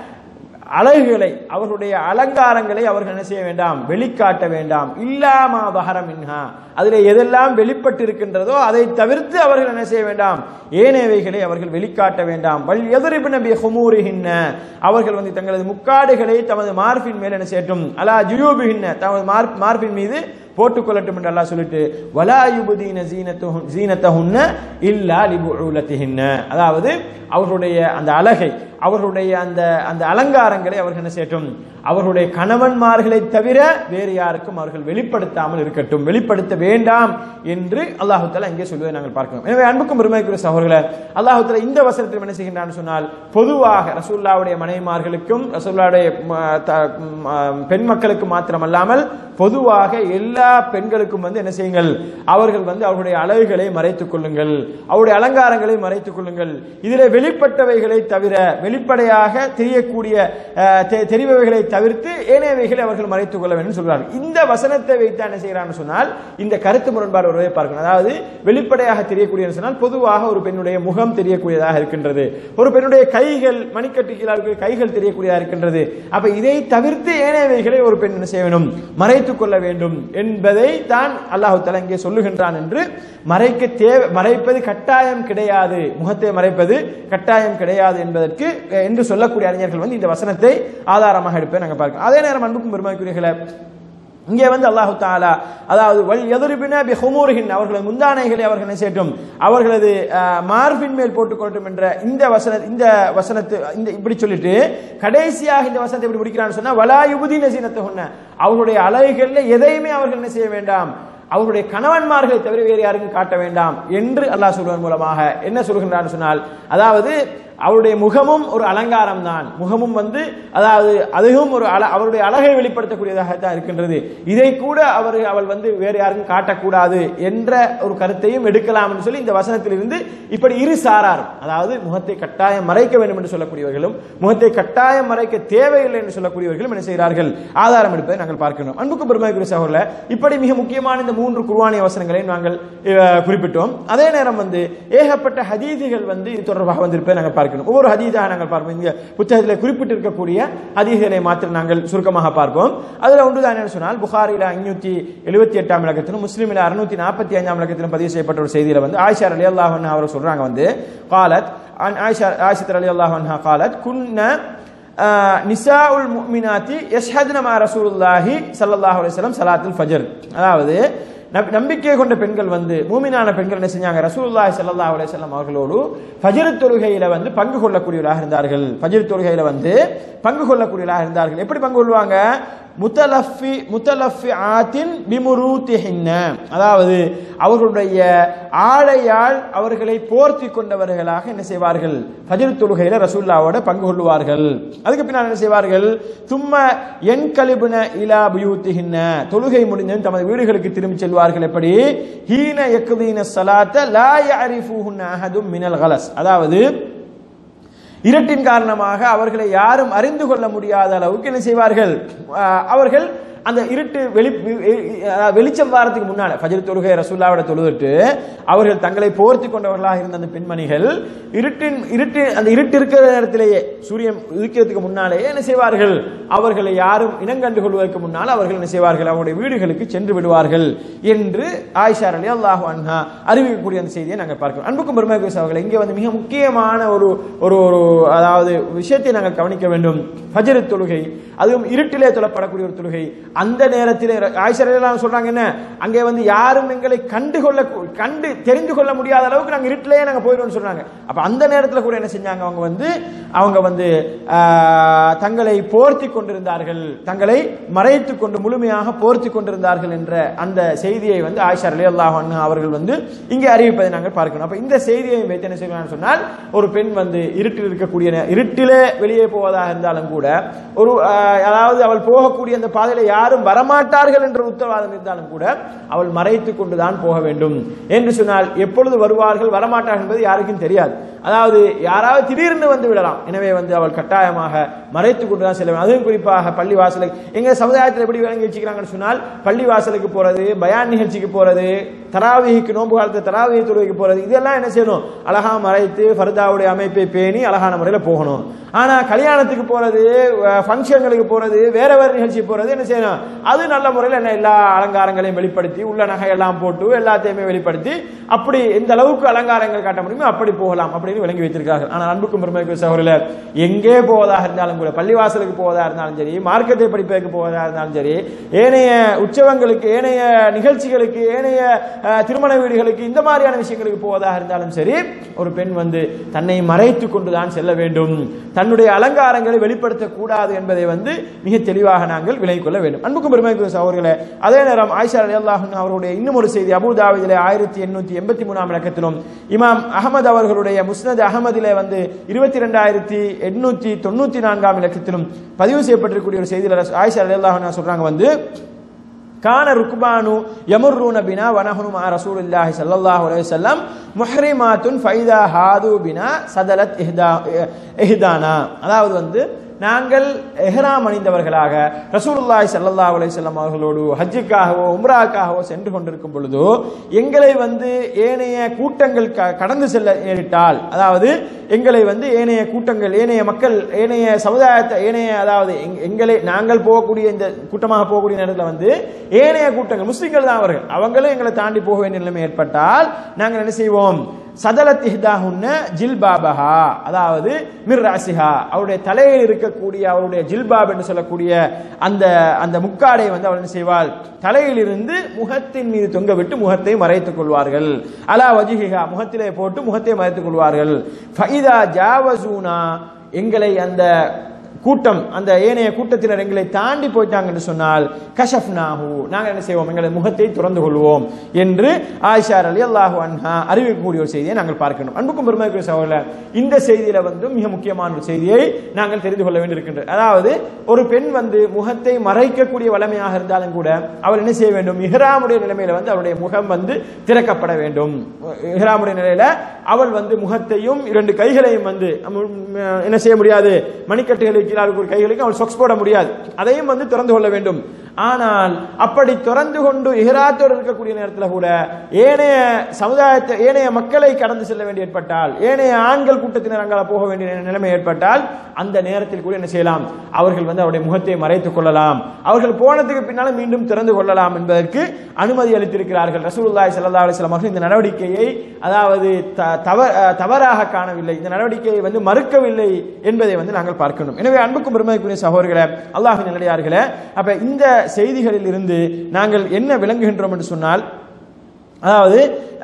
அழகுகளை அவர்களுடைய அலங்காரங்களை அவர்கள் என்ன செய்ய வேண்டாம் வெளிக்காட்ட வேண்டாம் இல்லாமா பஹர மின்ஹா அதிலே எதெல்லாம் வெளிப்பட்டு இருக்கின்றதோ அதை தவிர்த்து அவர்கள் என்ன செய்ய வேண்டாம் ஏனையவைகளை அவர்கள் வெளிக்காட்ட வேண்டாம் வல் எதிரிபு நபி ஹுமூரிஹின்ன அவர்கள் வந்து தங்களது முக்காடுகளை தமது மார்பின் மேல் என்ன செய்யட்டும் அலா ஜுயூபிஹின்ன தமது மார்ப் மார்பின் மீது போட்டுக் கொள்ளட்டும் என்று அல்லாஹ் சொல்லிட்டு வலாயுபுதீன ஜீனத்துஹு ஜீனத்தஹுன்ன இல்லா லிபுஉலத்திஹின்ன அதாவது அவர்களுடைய அந்த அழகை அவர்களுடைய அந்த அந்த அலங்காரங்களை அவர்கள் என்ன செய்யட்டும் அவர்களுடைய கணவன்மார்களை தவிர வேறு யாருக்கும் அவர்கள் வெளிப்படுத்தாமல் இருக்கட்டும் வெளிப்படுத்த வேண்டாம் என்று அல்லாஹு தாலா இங்கே சொல்வதை நாங்கள் பார்க்கிறோம் எனவே அன்புக்கும் பெருமைக்குரிய சகோதரர்களே அல்லாஹு தாலா இந்த வசனத்தில் என்ன செய்கின்றான்னு சொன்னால் பொதுவாக ரசூல்லாவுடைய மனைவிமார்களுக்கும் ரசூல்லாவுடைய ம, த- ம, பெண் மக்களுக்கு மாத்திரமல்லாமல் பொதுவாக எல்லா பெண்களுக்கும் வந்து என்ன செய்யுங்கள் அவர்கள் வந்து அவர்களுடைய அழகுகளை மறைத்துக் கொள்ளுங்கள் அவருடைய அலங்காரங்களை மறைத்துக் கொள்ளுங்கள் இதிலே வெளிப்பட்டவைகளை தவிர வெளிப்படையாக தெரியக்கூடிய அஹ், தெ- தெரிபவைகளை தவிர்த்து ஏனையவைகளை அவர்கள் மறைத்துக் கொள்ள வேண்டும் சொல்றார்கள் இந்த வசனத்தை வைத்து என்ன செய்யறான்னு சொன்னால் இந்த கருத்து முரண்பாடு வருவதை பார்க்கணும் அதாவது வெளிப்படையாக தெரியக்கூடிய சொன்னால் பொதுவாக ஒரு பெண்ணுடைய முகம் தெரியக்கூடியதாக இருக்கின்றது ஒரு பெண்ணுடைய கைகள் மணிக்கட்டுகளாக இருக்கிற கைகள் தெரியக்கூடியதாக இருக்கின்றது அப்ப இதை தவிர்த்து ஏனையவைகளை ஒரு பெண் என்ன செய்ய வேண்டும் மறைத்துக் கொள்ள வேண்டும் என்பதை தான் அல்லாஹு தஆலா இங்கே சொல்லுகின்றான் என்று மறைக்க தேவை மறைப்பது கட்டாயம் கிடையாது முகத்தை மறைப்பது கட்டாயம் கிடையாது என்பதற்கு அஹ், என்று சொல்லக்கூடிய அறிஞர்கள் வந்து இந்த வசனத்தை ஆதாரமாக எடுப்பதை நாங்கள் பார்க்கிறோம் அதே நேரம் அன்புக்கும் பெருமைக்குரியர்களே இங்கே வந்து அல்லாஹு தாலா அதாவது வல் எதிர்பின பி ஹுமூரிஹின் அவர்களது முந்தானைகளை அவர்கள் என்ன செய்யட்டும் அவர்களது அஹ், மார்பின் மேல் போட்டுக்கொள்ளட்டும் என்ற இந்த வசன இந்த வசனத்து இந்த இப்படி சொல்லிட்டு கடைசியாக இந்த வசனத்தை இப்படி முடிக்கிறான்னு சொன்னா வலாயுபுதி நசீனத்தை சொன்ன அவர்களுடைய அழகுகள்ல எதையுமே அவர்கள் என்ன செய்ய வேண்டாம் அவர்களுடைய கணவன்மார்களை தவிர வேறு யாருக்கும் காட்ட வேண்டாம் என்று அல்லாஹ் சொல்வதன் மூலமாக என்ன சொல்கின்றான்னு சொன்னால் அதாவது அவருடைய முகமும் ஒரு அலங்காரம் தான் முகமும் வந்து அதாவது அதுவும் ஒரு அல அவருடைய அழகை வெளிப்படுத்தக்கூடியதாக தான் இருக்கின்றது இதை கூட அவர் அவள் வந்து வேறு யாருக்கும் காட்டக்கூடாது என்ற ஒரு கருத்தையும் எடுக்கலாம் என்று சொல்லி இந்த வசனத்திலிருந்து இப்படி இரு சாராரும் அதாவது முகத்தை கட்டாயம் மறைக்க வேண்டும் என்று சொல்லக்கூடியவர்களும் முகத்தை கட்டாயம் மறைக்க தேவையில்லை என்று சொல்லக்கூடியவர்களும் என்ன செய்கிறார்கள் ஆதாரம் எடுப்பதை நாங்கள் பார்க்கிறோம் அன்புக்கு பெருமைக்குரிய சகோதரர் இப்படி மிக முக்கியமான இந்த மூன்று குர்வானிய வசனங்களை நாங்கள் அஹ், குறிப்பிட்டோம் அதே நேரம் வந்து ஏகப்பட்ட ஹதீதிகள் வந்து இது தொடர்பாக வந்திருப்பதை நாங்கள் பார்க்கணும் ஒவ்வொரு ஹதீதாக நாங்கள் பார்ப்போம் இந்த புத்தகத்தில் குறிப்பிட்டிருக்கக்கூடிய ஹதீஸ்களை மாத்திரம் நாங்கள் சுருக்கமாக பார்ப்போம் அதுல ஒன்றுதான் என்ன சொன்னால் புகாரில ஐநூத்தி எழுபத்தி எட்டாம் இலக்கத்திலும் முஸ்லீமில் அறுநூத்தி நாற்பத்தி ஐந்தாம் இலக்கத்திலும் பதிவு செய்யப்பட்ட ஒரு செய்தியில வந்து ஆயிஷா அலி அல்லாஹ் அவர் சொல்றாங்க வந்து காலத் அன் ஆயிஷா ஆயிஷத் அலி அல்லாஹ் காலத் குன்ன நிசாவுல் முஃமினாத்தி யஷ்ஹத்ன மா ரசூலுல்லாஹி ஸல்லல்லாஹு அலைஹி வஸல்லம் ஸலாத்துல் ஃபஜர் அதாவது நபி- நம்பிக்கை கொண்ட பெண்கள் வந்து மூமினான பெண்கள் என்ன செஞ்சாங்க ரசூலுல்லாஹி ஸல்லல்லாஹு அலைஹி வஸல்லம் அவர்களோடு ஃபஜர் தொழுகையில வந்து பங்கு கொள்ளக்கூடியவராக இருந்தார்கள் ஃபஜர் தொழுகையில வந்து பங்கு கொள்ளக்கூடியவராக இருந்தார்கள் எப்படி பங்கு கொள்வாங்க முத்தலஃபி முத்தலஃபி ஆத்தின் பிமுரூத்திஹின்ன அதாவது அவர்களுடைய ஆடையால் அவர்களை போர்த்தி கொண்டவர்களாக என்ன செய்வார்கள் ஃபஜர் தொழுகையில ரசூல்லாவோட பங்கு கொள்வார்கள் அதுக்கு பின்னால் என்ன செய்வார்கள் சும்மா என் கலிபுன இலா புயூத்திஹின்ன தொழுகை முடிந்ததும் தமது வீடுகளுக்கு திரும்பி செல்வார்கள் எப்படி ஹீன யக்தீன ஸலாத்த லா யஅரிஃபுஹுன்ன அஹதும் மினல் கலஸ் அதாவது இருட்டின் காரணமாக அவர்களை யாரும் அறிந்து கொள்ள முடியாத அளவுக்கு என்ன செய்வார்கள் ஆஹ் அவர்கள் அந்த இருட்டு வெளி அஹ் வெளிச்சம் வாரத்துக்கு முன்னால ஃபஜர் தொழுகை ரசூல்லாவோட தொழுதுட்டு அவர்கள் தங்களை போர்த்தி கொண்டவர்களாக இருந்த அந்த பெண்மணிகள் இருட்டின் இருட்டு அந்த இருட்டு இருக்கிற நேரத்திலேயே சூரியன் உதிக்கிறதுக்கு முன்னாலேயே என்ன செய்வார்கள் அவர்களை யாரும் இனங்கண்டு கொள்வதற்கு முன்னால் அவர்கள் என்ன செய்வார்கள் அவருடைய வீடுகளுக்கு சென்று விடுவார்கள் என்று ஆயிஷா அலி அல்லாஹு அன்ஹா அறிவிக்கக்கூடிய அந்த செய்தியை நாங்கள் பார்க்கிறோம் அன்புக்கும் பெருமைக்கு அவர்கள் இங்கே வந்து மிக முக்கியமான ஒரு ஒரு ஒரு அதாவது விஷயத்தை நாங்கள் கவனிக்க வேண்டும் ஃபஜ்ர் தொழுகை அதுவும் இருட்டிலே தொழப்படக்கூடிய ஒரு தொழுகை அந்த நேரத்திலே ஆயிஷா அலி அல்லாஹ் சொல்றாங்க என்ன அங்கே வந்து யாரும் எங்களை கண்டு கொள்ள கண்டு தெரிந்து கொள்ள முடியாத அளவுக்கு நாங்கள் இருட்டிலேயே நாங்கள் போயிடுவோம்னு சொல்றாங்க அப்ப அந்த நேரத்தில் கூட என்ன செஞ்சாங்க அவங்க வந்து அவங்க வந்து ஆஹ், தங்களை போர்த்தி கொண்டிருந்தார்கள் தங்களை மறைத்து கொண்டு முழுமையாக போர்த்தி கொண்டிருந்தார்கள் என்ற அந்த செய்தியை வந்து ஆயிஷா அலி அல்லாஹ் அவர்கள் வந்து இங்கே அறிவிப்பதை நாங்கள் பார்க்கணும் அப்ப இந்த செய்தியை வைத்து என்ன செய்யலாம் சொன்னால் ஒரு பெண் வந்து இருட்டில் இருக்கக்கூடிய நே- இருட்டிலே வெளியே போவதாக இருந்தாலும் கூட ஒரு ஆஹ், அதாவது அவள் போகக்கூடிய அந்த பாதையில யாரும் வரமாட்டார்கள் என்ற உத்தரவாதம் இருந்தாலும் கூட அவள் மறைத்து கொண்டுதான் போக வேண்டும் என்று சொன்னால் எப்பொழுது வருவார்கள் வரமாட்டார்கள் என்பது யாருக்கும் தெரியாது அதாவது யாராவது திடீர்னு வந்து விடலாம் எனவே வந்து அவள் கட்டாயமாக மறைத்து கொண்டு தான் செல்ல வேண்டும் அதுவும் குறிப்பாக பள்ளி வாசலுக்கு எங்க சமுதாயத்தில் எப்படி விளங்கி வச்சுக்கிறாங்கன்னு சொன்னால் பள்ளி வாசலுக்கு போறது பயான் நிகழ்ச்சிக்கு போறது தராவிக்கு நோன்பு காலத்து தராவிகை தொழுகைக்கு போறது இதெல்லாம் என்ன செய்யணும் அழகா மறைத்து ஃபர்தாவுடைய அமைப்பை பேணி அழகான முறையில் போகணும் ஆனா கல்யாணத்துக்கு போறது ஃபங்க்ஷன்களுக்கு போறது வேற வேற நிகழ்ச்சி போறது என்ன செய்யணும் அது நல்ல முறையில் என்ன எல்லா அலங்காரங்களையும் வெளிப்படுத்தி உள்ள நகையெல்லாம் போட்டு எல்லாத்தையுமே வெளிப்படுத்தி அப்படி எந்த அளவுக்கு அலங்காரங்கள் காட்ட முடியுமோ அப்படி போகலாம் அப்படின்னு விளங்கி வைத்திருக்கார்கள் ஆனால் அன்புக்கும் பெருமைக்கு சகோதரர் எங்கே போவதாக இருந்தாலும் கூட பள்ளிவாசலுக்கு போவதாக இருந்தாலும் சரி மார்க்கத்தை படிப்பதற்கு போவதாக இருந்தாலும் சரி ஏனைய உற்சவங்களுக்கு ஏனைய நிகழ்ச்சிகளுக்கு ஏனைய அஹ், திருமண வீடுகளுக்கு இந்த மாதிரியான விஷயங்களுக்கு போவதாக இருந்தாலும் சரி ஒரு பெண் வந்து தன்னை மறைத்து கொண்டுதான் செல்ல வேண்டும் தன்னுடைய அலங்காரங்களை வெளிப்படுத்தக்கூடாது என்பதை வந்து மிக தெளிவாக நாங்கள் விலகிக் கொள்ள வேண்டும் அன்புக்கும் பெருமைக்கு அவர்களே அதே நேரம் ஆயிஷா அலி அல்லாஹன் அவருடைய இன்னும் ஒரு செய்தி அபுதாபிதிலே ஆயிரத்தி எண்ணூத்தி எண்பத்தி மூணாம் இலக்கத்திலும் இமாம் அகமது அவர்களுடைய முஸ்னத் அகமதிலே வந்து இருபத்தி ரெண்டாயிரத்தி எண்ணூத்தி தொண்ணூத்தி நான்காம் இலக்கத்திலும் பதிவு செய்யப்பட்டிருக்கக்கூடிய ஒரு செய்தியில் ஆயிஷா அலி அல்லாஹன் சொல்றாங்க வந்து கான ருக்பானு யமுர்ரூன பினா வனஹனு மா ரசூலுல்லாஹி ஸல்லல்லாஹு அலைஹி வஸல்லம் முஹ்ரிமாத்துன் ஃபைதா ஹாது பினா சதலத் இஹ்தா இஹ்தானா அதாவது வந்து நாங்கள் எஹ்ராம் அணிந்தவர்களாக ரசூலுல்லாஹி ஸல்லல்லாஹு அலைஹி வஸல்லம் அவர்களோடு ஹஜ்ஜுக்காகவோ உம்ராக்காகவோ சென்று கொண்டிருக்கும் பொழுது எங்களை வந்து ஏனைய கூட்டங்கள் க- கடந்து செல்ல நேரிட்டால் அதாவது எங்களை வந்து ஏனைய கூட்டங்கள் ஏனைய மக்கள் ஏனைய சமுதாயத்தை ஏனைய அதாவது எங்- எங்களை நாங்கள் போகக்கூடிய இந்த கூட்டமாக போகக்கூடிய நேரத்தில் வந்து ஏனைய கூட்டங்கள் முஸ்லிம்கள் தான் அவர்கள் அவங்களும் எங்களை தாண்டி போக வேண்டிய நிலைமை ஏற்பட்டால் நாங்கள் என்ன செய்வோம் சதலத் இஹ்தாஹுன்ன ஜில்பாபஹா அதாவது மிர் ராசிஹா அவருடைய தலையில் இருக்கக்கூடிய அவருடைய ஜில்பாப் என்று சொல்லக்கூடிய அந்த அந்த முக்காடை வந்து அவள் என்ன செய்வாள் தலையிலிருந்து முகத்தின் மீது தொங்க விட்டு முகத்தை மறைத்துக் கொள்வார்கள் அலா வஜிஹிஹா முகத்திலே போட்டு முகத்தை மறைத்துக் கொள்வார்கள் ஃபைதா ஜாவசூனா எங்களை அந்த கூட்டம் அந்த ஏனைய கூட்டத்தினர் எங்களை தாண்டி போயிட்டாங்க என்று சொன்னால் கஷப்னாஹு நாங்கள் என்ன செய்வோம் எங்களை முகத்தை திறந்து கொள்வோம் என்று ஆயிஷா அலி அல்லாஹு அன்ஹா அறிவிக்கக்கூடிய ஒரு செய்தியை நாங்கள் பார்க்கணும் அன்புக்கும் பெருமைக்குரிய சகோதரர் இந்த செய்தியில வந்து மிக முக்கியமான ஒரு செய்தியை நாங்கள் தெரிந்து கொள்ள வேண்டியிருக்கின்றது அதாவது ஒரு பெண் வந்து முகத்தை மறைக்கக்கூடிய வளமையாக இருந்தாலும் கூட அவள் என்ன செய்ய வேண்டும் இஹ்ராமுடைய நிலைமையில வந்து அவருடைய முகம் வந்து திறக்கப்பட வேண்டும் இஹ்ராமுடைய நிலையில அவள் வந்து முகத்தையும் இரண்டு கைகளையும் வந்து அம், என்ன செய்ய முடியாது மணிக்கட்டுகளை கீழாக ஒரு கைகளுக்கு அவள் சொக்ஸ் போட முடியாது அதையும் வந்து திறந்து கொள்ள வேண்டும் ஆனால் அப்படி திறந்து கொண்டு இஹ்ராத்தோடு இருக்கக்கூடிய நேரத்தில் கூட ஏனைய சமுதாயத்தை ஏனைய மக்களை கடந்து செல்ல வேண்டி ஏற்பட்டால் ஏனைய ஆண்கள் கூட்டத்தினர் அங்கே போக வேண்டிய நிலைமை ஏற்பட்டால் அந்த நேரத்தில் கூட என்ன செய்யலாம் அவர்கள் வந்து அவருடைய முகத்தை மறைத்துக் கொள்ளலாம் அவர்கள் போனதுக்கு பின்னால மீண்டும் திறந்து கொள்ளலாம் என்பதற்கு அனுமதி அளித்திருக்கிறார்கள் ரசூலுல்லாஹி ஸல்லல்லாஹு அலைஹி வஸல்லம் அவர்கள் இந்த நடவடிக்கையை அதாவது த- தவ- அஹ் தவறாக காணவில்லை இந்த நடவடிக்கையை வந்து மறுக்கவில்லை என்பதை வந்து நாங்கள் பார்க்கணும் எனவே அன்புக்கும் பெருமைக்குரிய சகோதரர்களே அல்லாஹின் நல்லடியார்களே அப்ப இந்த செய்திகளில் இருந்து நாங்கள் என்ன விளங்குகின்றோம் என்று சொன்னால் அதாவது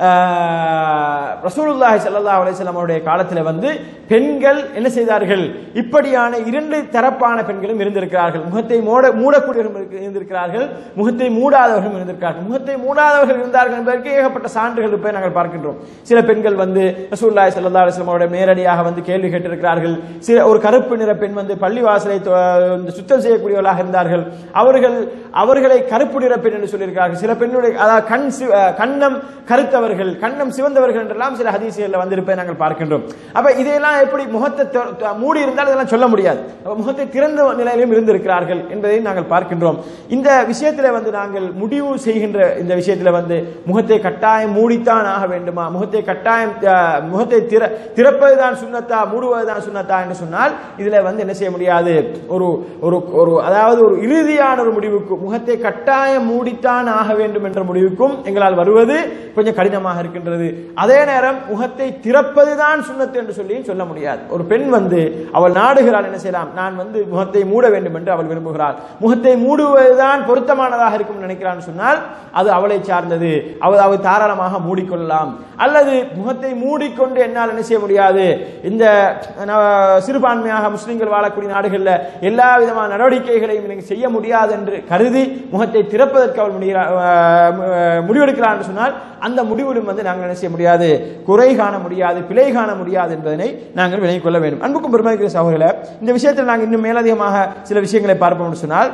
ஆஹ், ரசூலுல்லாஹி ஸல்லல்லாஹு அலைஹி வஸல்லம் அவருடைய காலத்தில் வந்து பெண்கள் என்ன செய்தார்கள் இப்படியான இரண்டு தரப்பான பெண்களும் இருந்திருக்கிறார்கள் முகத்தை மூட மூடக்கூடியவர்களும் இருக்கு- இருந்திருக்கிறார்கள் முகத்தை மூடாதவர்களும் இருந்திருக்கிறார்கள் முகத்தை மூடாதவர்கள் இருந்தார்கள் என்பதற்கு ஏகப்பட்ட சான்றுகள் இருப்பதை நாங்கள் பார்க்கின்றோம் சில பெண்கள் வந்து ரசூலுல்லாஹி ஸல்லல்லாஹு அலைஹி வஸல்லம் அவருடைய நேரடியாக வந்து கேள்வி கேட்டிருக்கிறார்கள் சில ஒரு கருப்பு நிற பெண் வந்து பள்ளி வாசலை தொ- சுத்தம் செய்யக்கூடியவர்களாக இருந்தார்கள் அவர்கள் அவர்களை கருப்பு நிற பெண் என்று சொல்லியிருக்கிறார்கள் சில பெண்ணுடைய அதாவது கண் சி- அஹ் கண்ணம் கருத்தவர்கள் சிவந்தவர்கள் கண்ணம் சிவந்தவர்கள் என்றெல்லாம் சில ஹதீசுகளில் வந்திருப்பதை நாங்கள் பார்க்கின்றோம் அப்ப இதையெல்லாம் எப்படி முகத்தை தொ- தொ- மூடி இருந்தால் இதெல்லாம் சொல்ல முடியாது அப்ப முகத்தை திறந்த நிலையிலும் இருந்திருக்கிறார்கள் என்பதை நாங்கள் பார்க்கின்றோம் இந்த விஷயத்தில் வந்து நாங்கள் முடிவு செய்கின்ற இந்த விஷயத்தில் வந்து முகத்தை கட்டாயம் மூடித்தான் ஆக வேண்டுமா முகத்தை கட்டாயம் அஹ், முகத்தை திற திறப்பதுதான் சுண்ணத்தா மூடுவதுதான் சுண்ணத்தா என்று சொன்னால் இதுல வந்து என்ன செய்ய முடியாது ஒரு ஒரு ஒரு அதாவது ஒரு இறுதியான ஒரு முடிவுக்கு முகத்தை கட்டாயம் மூடித்தான் ஆக வேண்டும் என்ற முடிவுக்கும் எங்களால் வருவது கொஞ்சம் கடினமாக இருக்கின்றது அதே நேரம் முகத்தை திறப்பதுதான் சுண்ணத்து என்று சொல்லியும் சொல்ல முடியாது ஒரு பெண் வந்து அவள் நாடுகிறாள் என்ன செய்யலாம் நான் வந்து முகத்தை மூட வேண்டும் என்று அவள் விரும்புகிறாள் முகத்தை மூடுவதுதான் பொருத்தமானதாக இருக்கும் நினைக்கிறான்னு சொன்னால் அது அவளை சார்ந்தது அவள் அவள் தாராளமாக மூடிக்கொள்ளலாம் அல்லது முகத்தை மூடிக்கொண்டு என்னால் என்ன செய்ய முடியாது இந்த அஹ், சிறுபான்மையாக முஸ்லிம்கள் வாழக்கூடிய நாடுகளில் எல்லா விதமான நடவடிக்கைகளையும் எனக்கு செய்ய முடியாது என்று கருதி முகத்தை திறப்பதற்கு அவள் முடிகிறா- அஹ், அஹ், முடிவெடுக்கிறார் என்று சொன்னால் அந்த முடிவிலும் வந்து நாங்கள் என்ன செய்ய முடியாது குறை காண முடியாது பிழை காண முடியாது என்பதனை நாங்கள் விலகிக் கொள்ள வேண்டும் அன்புக்கும் பெருமதிக்கிற சகோதரர்களே இந்த விஷயத்தில் நாங்கள் இன்னும் மேலதிகமாக சில விஷயங்களை பார்ப்போம் என்று சொன்னால்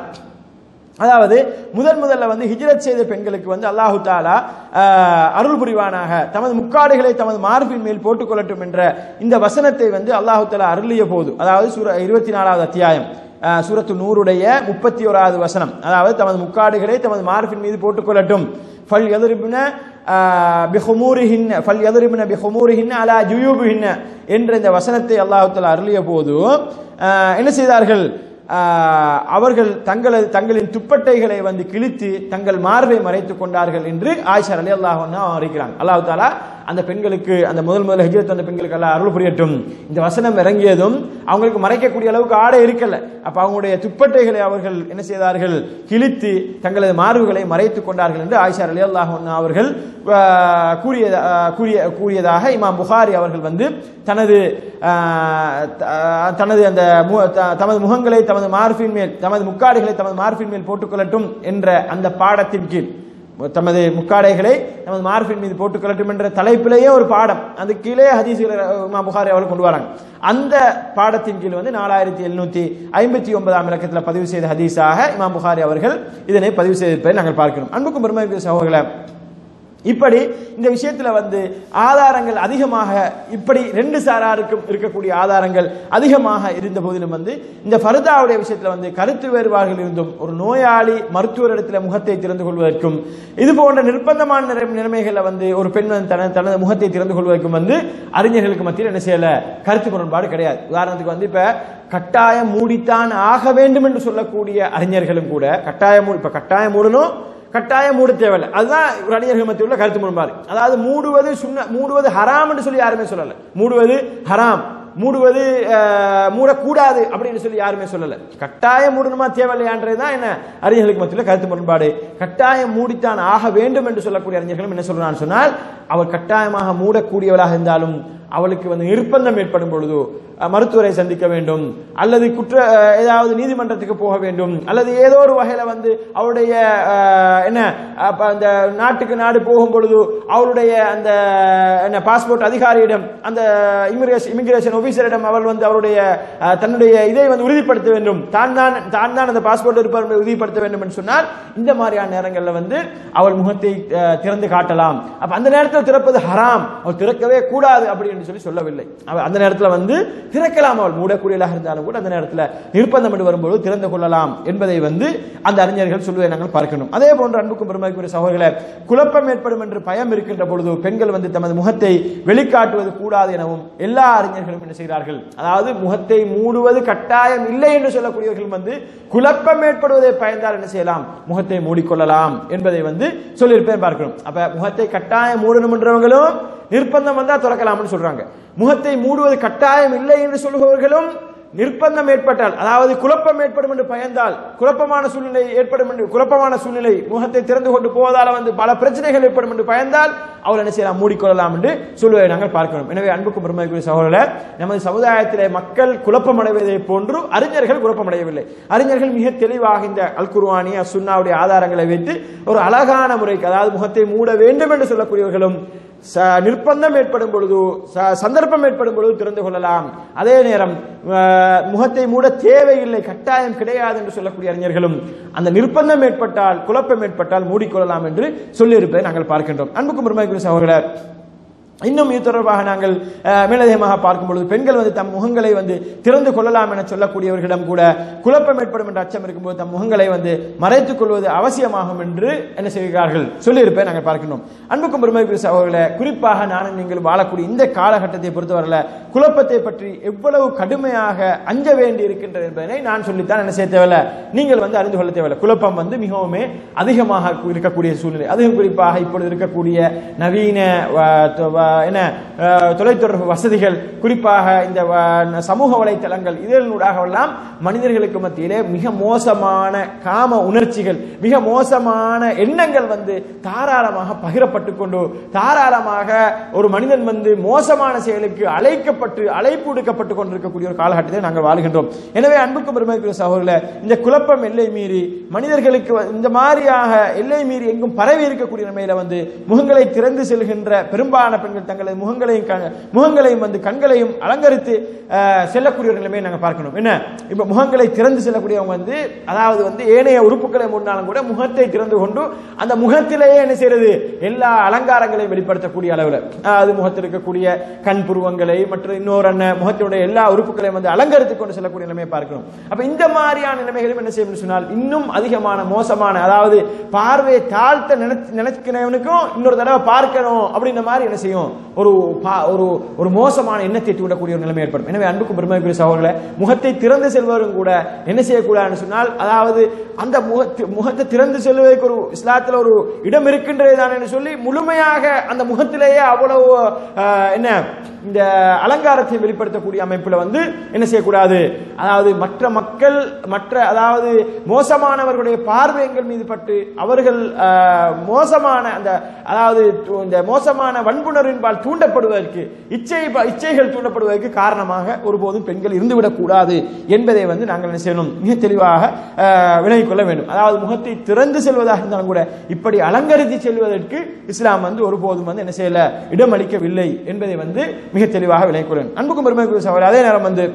அதாவது முதல் முதல்ல வந்து ஹிஜ்ரத் செய்த பெண்களுக்கு வந்து அல்லாஹு தாலா ஆஹ், அருள் புரிவானாக தமது முக்காடுகளை தமது மார்பின் மேல் போட்டுக் கொள்ளட்டும் என்ற இந்த வசனத்தை வந்து அல்லாஹு தாலா அருளிய போது அதாவது சூர இருபத்தி நாலாவது அத்தியாயம் ஆஹ், சூரத்து நூறுடைய முப்பத்தி ஓராவது வசனம் அதாவது தமது முக்காடுகளை தமது மார்பின் மீது போட்டுக் கொள்ளட்டும் ஃபல் எதிர்பின பிஹுமூரிஹின்ன ஃபல் எதிர்பின பிஹுமூரிஹின்ன அலா ஜுயூபுஹின்ன என்ற இந்த வசனத்தை அல்லாஹு தாலா அருளிய போது ஆஹ், என்ன செய்தார்கள் ஆஹ், அவர்கள் தங்களது தங்களின் துப்பட்டைகளை வந்து கிழித்து தங்கள் மார்பை மறைத்துக் கொண்டார்கள் என்று ஆயிஷா அலி அல்லாஹ் அறிக்கிறாங்க அல்லாஹ் தாலா அந்த பெண்களுக்கு அந்த முதல் முதல் ஹிஜ்ரத் வந்த பெண்களுக்கு எல்லாம் அருள் புரியட்டும் இந்த வசனம் இறங்கியதும் அவங்களுக்கு மறைக்கக்கூடிய அளவுக்கு ஆடை இருக்கல அப்ப அவங்களுடைய துப்பட்டைகளை அவர்கள் என்ன செய்தார்கள் கிழித்து தங்களது மார்புகளை மறைத்துக் கொண்டார்கள் என்று ஆயிஷா அலி அல்லாஹ் அவர்கள் ஆஹ், கூறிய ஆஹ், கூறிய கூறியதாக இமாம் புகாரி அவர்கள் வந்து தனது ஆஹ், த- ஆஹ், தனது அந்த மு- த- தமது முகங்களை தமது மார்பின் மேல் தமது முக்காடுகளை தமது மார்பின் மேல் போட்டுக்கொள்ளட்டும் என்ற அந்த பாடத்தின் கீழ் தமது முக்காடைகளை நமது மார்பின் மீது போட்டுக் கொள்ளட்டும் என்ற தலைப்பிலேயே ஒரு பாடம் அது கீழே ஹதீஸ்களை இமாம் புகாரி அவர்கள் கொண்டு வராங்க அந்த பாடத்தின் கீழ் வந்து நாலாயிரத்தி எழுநூத்தி ஐம்பத்தி ஒன்பதாம் இலக்கத்தில் பதிவு செய்த ஹதீஸாக இமாம் புகாரி அவர்கள் இதனை பதிவு செய்திருப்பதை நாங்கள் பார்க்கிறோம் அன்புக்கும் பெருமை சகோதரர்களே இப்படி இந்த விஷயத்துல வந்து ஆதாரங்கள் அதிகமாக இப்படி ரெண்டு சாராருக்கும் இருக்கக்கூடிய ஆதாரங்கள் அதிகமாக இருந்த போதிலும் வந்து இந்த ஃபர்தாவுடைய விஷயத்துல வந்து கருத்து வேறுபாடுகள் இருந்தும் ஒரு நோயாளி மருத்துவரிடத்துல முகத்தை திறந்து கொள்வதற்கும் இது போன்ற நிர்பந்தமான நிலை- நிலைமைகள்ல வந்து ஒரு பெண் வந்து தன தனது முகத்தை திறந்து கொள்வதற்கும் வந்து அறிஞர்களுக்கு மத்தியில் என்ன செய்யல கருத்து முரண்பாடு கிடையாது உதாரணத்துக்கு வந்து இப்ப கட்டாயம் மூடித்தான் ஆக வேண்டும் என்று சொல்லக்கூடிய அறிஞர்களும் கூட கட்டாயம் மூ- இப்ப கட்டாயம் மூடணும் கட்டாயம் மூட தேவையில்லை அதுதான் ஒரு அறிஞர்கள் மத்தியில் உள்ள கருத்து முரண்பாடு அதாவது மூடுவது சுண்ண மூடுவது ஹராம் என்று சொல்லி யாருமே சொல்லல மூடுவது ஹராம் மூடுவது அஹ், மூடக்கூடாது அப்படின்னு சொல்லி யாருமே சொல்லல கட்டாயம் மூடணுமா தேவையில்லையான்றது தான் என்ன அறிஞர்களுக்கு மத்தியில் கருத்து முரண்பாடு கட்டாயம் மூடித்தான் ஆக வேண்டும் என்று சொல்லக்கூடிய அறிஞர்களும் என்ன சொல்றான்னு சொன்னால் அவள் கட்டாயமாக மூடக்கூடியவளாக இருந்தாலும் அவளுக்கு வந்து நிர்பந்தம் ஏற்படும் பொழுது அஹ், மருத்துவரை சந்திக்க வேண்டும் அல்லது குற்ற அஹ், ஏதாவது நீதிமன்றத்துக்கு போக வேண்டும் அல்லது ஏதோ ஒரு வகையில வந்து அவருடைய அஹ், என்ன அப்ப அந்த நாட்டுக்கு நாடு போகும் பொழுது அவருடைய அந்த என்ன பாஸ்போர்ட் அதிகாரியிடம் அந்த இமிகிரேஷன் இமிகிரேஷன் ஆபீசரிடம் அவள் வந்து அவருடைய அஹ், தன்னுடைய இதை வந்து உறுதிப்படுத்த வேண்டும் தான் தான் தான் தான் அந்த பாஸ்போர்ட் இருப்பார் என்பதை உறுதிப்படுத்த வேண்டும் என்று சொன்னால் இந்த மாதிரியான நேரங்கள்ல வந்து அவள் முகத்தை அஹ், திறந்து காட்டலாம் அப்ப அந்த நேரத்தில் திறப்பது ஹராம் அவள் திறக்கவே கூடாது அப்படி என்று சொல்லி சொல்லவில்லை அவ அந்த நேரத்தில் வந்து திறக்கலாம் அவள் மூடக்கூடியதாக இருந்தாலும் கூட அந்த நேரத்தில் நிர்பந்தம் என்று வரும்போது திறந்து கொள்ளலாம் என்பதை வந்து அந்த அறிஞர்கள் சொல்வதை நாங்கள் பார்க்கணும் அதே போன்று அன்புக்கும் பெருமைக்குரிய சகோதரர்களே குழப்பம் ஏற்படும் என்று பயம் இருக்கின்ற பொழுது பெண்கள் வந்து தமது முகத்தை வெளிக்காட்டுவது கூடாது எனவும் எல்லா அறிஞர்களும் என்ன செய்கிறார்கள் அதாவது முகத்தை மூடுவது கட்டாயம் இல்லை என்று சொல்லக்கூடியவர்கள் வந்து குழப்பம் ஏற்படுவதை பயந்தால் என்ன செய்யலாம் முகத்தை மூடிக்கொள்ளலாம் என்பதை வந்து சொல்லியிருப்பேன் பார்க்கிறோம் அப்ப முகத்தை கட்டாயம் மூடணும் என்றவங்களும் நிர்பந்தம் வந்தா திறக்கலாம்னு சொல்றாங்க முகத்தை மூடுவது கட்டாயம் இல்லை என்று சொல்லுபவர்களும் நிர்பந்தம் ஏற்பட்டால் அதாவது குழப்பம் ஏற்படும் என்று பயந்தால் குழப்பமான சூழ்நிலை ஏற்படும் என்று குழப்பமான சூழ்நிலை முகத்தை திறந்து கொண்டு போவதால வந்து பல பிரச்சனைகள் ஏற்படும் என்று பயந்தால் அவர் என்ன செய்யலாம் மூடிக்கொள்ளலாம் என்று சொல்வதை நாங்கள் பார்க்கிறோம் எனவே அன்புக்கும் பெருமைக்குரிய சகோதரர்களே நமது சமுதாயத்திலே மக்கள் குழப்பமடைவதை போன்று அறிஞர்கள் குழப்பமடையவில்லை அறிஞர்கள் மிக தெளிவாக இந்த அல் குர்ஆனி சுன்னாவுடைய ஆதாரங்களை வைத்து ஒரு அழகான முறைக்கு அதாவது முகத்தை மூட வேண்டும் என்று சொல்லக்கூடியவர்களும் ச- நிர்பந்தம் ஏற்படும் பொழுது ச- சந்தர்ப்பம் ஏற்படும் பொழுது திறந்து கொள்ளலாம் அதே நேரம் அஹ், முகத்தை மூட தேவையில்லை கட்டாயம் கிடையாது என்று சொல்லக்கூடிய அறிஞர்களும் அந்த நிர்பந்தம் ஏற்பட்டால் குழப்பம் ஏற்பட்டால் மூடிக்கொள்ளலாம் என்று சொல்லியிருப்பதை நாங்கள் பார்க்கின்றோம் அன்புக்கும் பெருமைக்குரிய சகோதரர் இன்னும் இது தொடர்பாக நாங்கள் அஹ், மேலதிகமாக பார்க்கும் பொழுது பெண்கள் வந்து தம் முகங்களை வந்து திறந்து கொள்ளலாம் என சொல்லக்கூடியவர்களிடம் கூட குழப்பம் ஏற்படும் என்ற அச்சம் இருக்கும்போது தம் முகங்களை வந்து மறைத்துக் கொள்வது அவசியமாகும் என்று என்ன செய்கிறார்கள் சொல்லியிருப்பதை நாங்கள் பார்க்கின்றோம் அன்புக்கும் பெருமைக்குரிய சகோதரர்களே குறிப்பாக நானும் நீங்கள் வாழக்கூடிய இந்த காலகட்டத்தை பொறுத்தவரையில் குழப்பத்தை பற்றி எவ்வளவு கடுமையாக அஞ்ச வேண்டி இருக்கின்றது என்பதனை நான் சொல்லித்தான் என்ன செய்ய தேவையில்ல நீங்கள் வந்து அறிந்து கொள்ள தேவையில்லை குழப்பம் வந்து மிகவும் அதிகமாக இருக்கக்கூடிய சூழ்நிலை அதுவும் குறிப்பாக இப்பொழுது இருக்கக்கூடிய நவீன அஹ், தொ- வ- என்ன அஹ், தொலைத்தொடர்பு வசதிகள் குறிப்பாக இந்த வ- சமூக வலைத்தளங்கள் இதனூடாக எல்லாம் மனிதர்களுக்கு மத்தியிலே மிக மோசமான காம உணர்ச்சிகள் மிக மோசமான எண்ணங்கள் வந்து தாராளமாக பகிரப்பட்டு கொண்டு தாராளமாக ஒரு மனிதன் வந்து மோசமான செயலுக்கு அழைக்கப்பட்டு அழைப்பு விடுக்கப்பட்டு கொண்டிருக்கக்கூடிய ஒரு காலகட்டத்தில் நாங்கள் வாழ்கின்றோம் எனவே அன்புக்கும் பெருமைக்குரிய சகோதரர்களே இந்த குழப்பம் எல்லை மீறி மனிதர்களுக்கு வ- இந்த மாதிரியாக எல்லை மீறி எங்கும் பரவி இருக்கக்கூடிய நிலைமையில வந்து முகங்களை திறந்து செல்கின்ற பெரும்பாலான பெண்கள் தங்களது முகங்களையும் க- முகங்களையும் வந்து கண்களையும் அலங்கரித்து அஹ், செல்லக்கூடிய ஒரு நிலைமையை நாங்கள் பார்க்கணும் என்ன இப்ப முகங்களை திறந்து செல்லக்கூடியவங்க வந்து அதாவது வந்து ஏனைய உறுப்புகளை முன்னாலும் கூட முகத்தை திறந்து கொண்டு அந்த முகத்திலேயே என்ன செய்யறது எல்லா அலங்காரங்களையும் வெளிப்படுத்தக்கூடிய அளவில் அது முகத்தில் இருக்கக்கூடிய கண் புருவங்களை மற்றும் இன்னொரு அண்ண முகத்தினுடைய எல்லா உறுப்புகளையும் வந்து அலங்கரித்துக் கொண்டு செல்லக்கூடிய நிலைமையை பார்க்கணும் அப்ப இந்த மாதிரியான நிலைமைகளும் என்ன செய்யணும்னு சொன்னால் இன்னும் அதிகமான மோசமான அதாவது பார்வையை தாழ்த்த நினைச்சு நினைக்கிறவனுக்கும் இன்னொரு தடவை பார்க்கணும் அப்படின்ற மாதிரி என்ன செய்யும் ஒரு பா- ஒரு ஒரு மோசமான எண்ணத்தை தூண்டக்கூடிய ஒரு நிலைமை ஏற்படும் எனவே அன்புக்கும் பெருமைக்குரிய சகோதரர்களே முகத்தை திறந்து செல்வரும் கூட என்ன செய்யக்கூடாதுன்னு சொன்னால் அதாவது அந்த முகத்தை முகத்தை திறந்து செல்வதற்கு ஒரு இஸ்லாத்தில் ஒரு இடம் இருக்கின்றது தானே சொல்லி முழுமையாக அந்த முகத்திலேயே அவ்வளவு ஆஹ், என்ன இந்த அலங்காரத்தை வெளிப்படுத்தக்கூடிய அமைப்புல வந்து என்ன செய்யக்கூடாது அதாவது மற்ற மக்கள் மற்ற அதாவது மோசமானவர்களுடைய பார்வை எங்கள் மீது பட்டு அவர்கள் ஆஹ், மோசமான அந்த அதாவது து- இந்த மோசமான வன்புணர்வின்பால் தூண்டப்படுவதற்கு இச்சை இச்சைகள் தூண்டப்படுவதற்கு காரணமாக ஒருபோதும் பெண்கள் இருந்துவிடக் கூடாது என்பதை வந்து நாங்கள் என்ன செய்யணும் மிக தெளிவாக ஆஹ், விலகிக் கொள்ள வேண்டும் அதாவது முகத்தை திறந்து செல்வதாக இருந்தாலும் கூட இப்படி அலங்கரித்து செல்வதற்கு இஸ்லாம் வந்து ஒருபோதும் வந்து என்ன செய்யல இடமளிக்கவில்லை என்பதை வந்து மிக தெளிவாக விலகிக் கொள்ள வேண்டும் அன்புக்கும் பெருமைக்குரிய சகோதரர் அதே நேரம் வந்து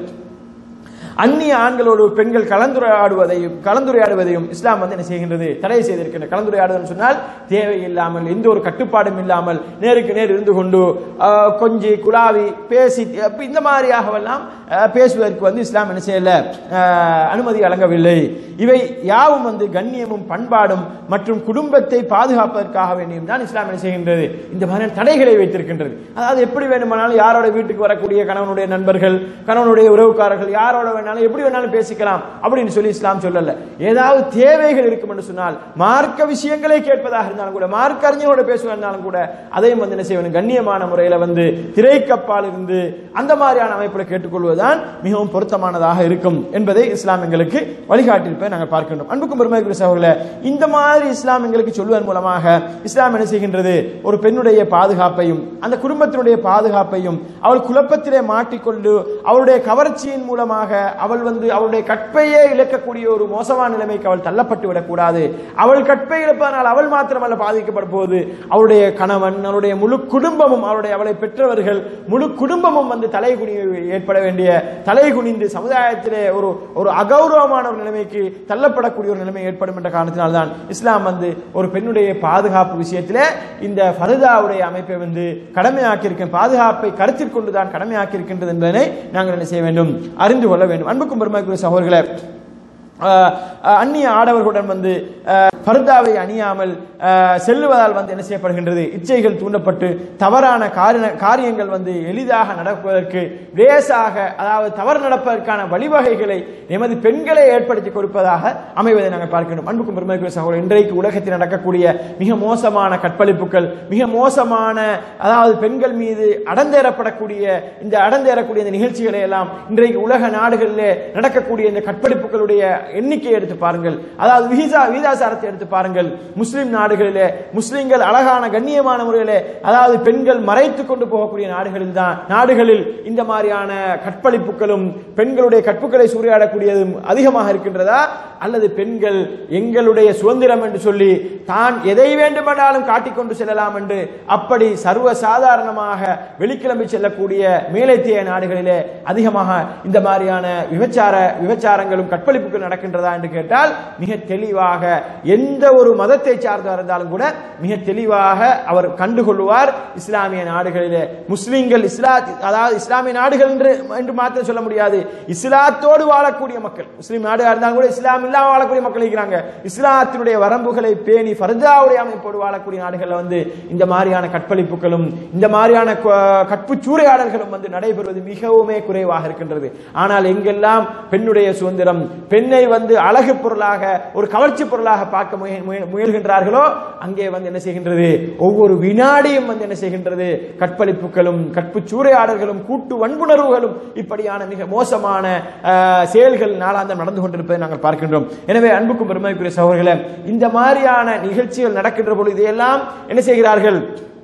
அந்நிய ஆண்களோடு பெண்கள் கலந்துரையாடுவதையும் கலந்துரையாடுவதையும் இஸ்லாம் வந்து என்ன செய்கின்றது தடை செய்திருக்கின்ற கலந்துரையாடுதல் சொன்னால் தேவையில்லாமல் எந்த ஒரு கட்டுப்பாடும் இல்லாமல் நேருக்கு நேர் இருந்து கொண்டு ஆஹ், கொஞ்சி குழாவி பேசி அப்ப இந்த மாதிரியாகவெல்லாம் ஆஹ், பேசுவதற்கு வந்து இஸ்லாம் என்ன செய்யல ஆஹ், அனுமதி வழங்கவில்லை இவை யாவும் வந்து கண்ணியமும் பண்பாடும் மற்றும் குடும்பத்தை பாதுகாப்பதற்காக வேண்டியும் தான் இஸ்லாம் என்ன செய்கின்றது இந்த மாதிரியான தடைகளை வைத்திருக்கின்றது அதாவது எப்படி வேண்டுமானாலும் யாரோட வீட்டுக்கு வரக்கூடிய கணவனுடைய நண்பர்கள் கணவனுடைய உறவுக்காரர்கள் யாரோட வேணாலும் எப்படி வேணாலும் பேசிக்கலாம் அப்படின்னு சொல்லி இஸ்லாம் சொல்லல ஏதாவது தேவைகள் இருக்கும் என்று சொன்னால் மார்க்க விஷயங்களை கேட்பதாக இருந்தாலும் கூட மார்க்க அறிஞரோட பேசுவதாக இருந்தாலும் கூட அதையும் வந்து என்ன செய்யணும் கண்ணியமான முறையில வந்து திரைக்கப்பால் இருந்து அந்த மாதிரியான அமைப்புல கேட்டுக்கொள்வதுதான் மிகவும் பொருத்தமானதாக இருக்கும் என்பதை இஸ்லாம் எங்களுக்கு வழிகாட்டியிருப்பதை நாங்கள் பார்க்கின்றோம் அன்புக்கும் பெருமைக்குரிய சகோதரர்களே இந்த மாதிரி இஸ்லாம் எங்களுக்கு சொல்வதன் மூலமாக இஸ்லாம் என்ன செய்கின்றது ஒரு பெண்ணுடைய பாதுகாப்பையும் அந்த குடும்பத்தினுடைய பாதுகாப்பையும் அவள் குழப்பத்திலே மாட்டிக்கொண்டு அவளுடைய கவர்ச்சியின் மூலமாக அவள் வந்து அவளுடைய கற்பையே இழக்கக்கூடிய ஒரு மோசமான நிலைமைக்கு அவள் தள்ளப்பட்டு விடக்கூடாது அவள் கற்பை இழப்பதனால் அவள் மாத்திரமல்ல பாதிக்கப்படும் போது அவளுடைய கணவன் அவளுடைய முழு குடும்பமும் அவளுடைய அவளை பெற்றவர்கள் முழு குடும்பமும் வந்து தலை குனி ஏற்பட வேண்டிய தலை குனிந்து சமுதாயத்திலே ஒரு ஒரு அகௌரவமான ஒரு நிலைமைக்கு தள்ளப்படக்கூடிய ஒரு நிலைமை ஏற்படும் என்ற காரணத்தினால்தான் இஸ்லாம் வந்து ஒரு பெண்ணுடைய பாதுகாப்பு விஷயத்திலே இந்த ஃபருதாவுடைய அமைப்பை வந்து கடமையாக்கி இருக்க பாதுகாப்பை கருத்தில் கொண்டுதான் கடமையாக்கி இருக்கின்றது என்பதனை நாங்கள் என்ன செய்ய வேண்டும் அறிந்து கொள்ள வேண்டும் அன்புக்கும் பெருமைக்குரிய சகோதரர்களே ஆஹ், ஆஹ், அந்நிய ஆடவர்களுடன் வந்து ஆஹ், பர்தாவை அணியாமல் ஆஹ், செல்லுவதால் வந்து என்ன செய்யப்படுகின்றது இச்சைகள் தூண்டப்பட்டு தவறான காரிய- காரியங்கள் வந்து எளிதாக நடப்பதற்கு லேசாக அதாவது தவறு நடப்பதற்கான வழிவகைகளை எமது பெண்களை ஏற்படுத்தி கொடுப்பதாக அமைவதை நாங்கள் பார்க்கணும் அன்புக்கும் பெருமைக்குரிய சகோதரர் இன்றைக்கு உலகத்தில் நடக்கக்கூடிய மிக மோசமான கற்பழிப்புகள் மிக மோசமான அதாவது பெண்கள் மீது அடந்தேறப்படக்கூடிய இந்த அடந்தேறக்கூடிய இந்த நிகழ்ச்சிகளை எல்லாம் இன்றைக்கு உலக நாடுகளிலே நடக்கக்கூடிய இந்த கற்பழிப்புகளுடைய எண்ணிக்கையை எடுத்து பாருங்கள் அதாவது விகிதா விகிதாசாரத்தை எடுத்து பாருங்கள் முஸ்லிம் நாடுகளிலே முஸ்லிம்கள் அழகான கண்ணியமான முறையிலே அதாவது பெண்கள் மறைத்து கொண்டு போகக்கூடிய நாடுகளில் தான் நாடுகளில் இந்த மாதிரியான கற்பழிப்புகளும் பெண்களுடைய கற்புகளை சூறையாடக்கூடியதும் அதிகமாக இருக்கின்றதா அல்லது பெண்கள் எங்களுடைய சுதந்திரம் என்று சொல்லி தான் எதை வேண்டுமென்றாலும் காட்டிக்கொண்டு செல்லலாம் என்று அப்படி சர்வ சாதாரணமாக வெளிக்கிளம்பி செல்லக்கூடிய மேலைத்திய நாடுகளிலே அதிகமாக இந்த மாதிரியான விபச்சார விபச்சாரங்களும் கற்பழிப்புகள் நடக்கின்றதா என்று கேட்டால் மிக தெளிவாக எந்த ஒரு மதத்தை சார்ந்தா இருந்தாலும் கூட மிக தெளிவாக அவர் கண்டுகொள்வார் இஸ்லாமிய நாடுகளிலே முஸ்லிம்கள் இஸ்லா அதாவது இஸ்லாமிய நாடுகள் என்று என்று மாத்திரம் சொல்ல முடியாது இஸ்லாத்தோடு வாழக்கூடிய மக்கள் முஸ்லிம் நாடுகளாக இருந்தாலும் கூட இஸ்லாம் இல்லாம வாழக்கூடிய மக்கள் இருக்கிறாங்க இஸ்லாத்தினுடைய வரம்புகளை பேணி ஃபர்தாவுடைய அமைப்போடு வாழக்கூடிய நாடுகள்ல வந்து இந்த மாதிரியான கற்பழிப்புகளும் இந்த மாதிரியான க- கற்பு சூறையாடல்களும் வந்து நடைபெறுவது மிகவுமே குறைவாக இருக்கின்றது ஆனால் எங்கெல்லாம் பெண்ணுடைய சுதந்திரம் பெண்ணை வந்து அழகு பொருளாக ஒரு கவர்ச்சி பொருளாக பார்க்க முய- முய- முயல்கின்றார்களோ அங்கே வந்து என்ன செய்கின்றது ஒவ்வொரு வினாடியும் வந்து என்ன செய்கின்றது கற்பழிப்புகளும் கற்பு சூறையாடல்களும் கூட்டு வன்புணர்வுகளும் இப்படியான மிக மோசமான அஹ், செயல்கள் நாளாந்தம் நடந்து கொண்டிருப்பதை நாங்கள் பார்க்கின்றோம் எனவே அன்புக்கும் பெருமைக்குரிய சகோதரர்களே இந்த மாதிரியான நிகழ்ச்சிகள் நடக்கின்ற பொழுது இதையெல்லாம் என்ன செய்கிறார்கள்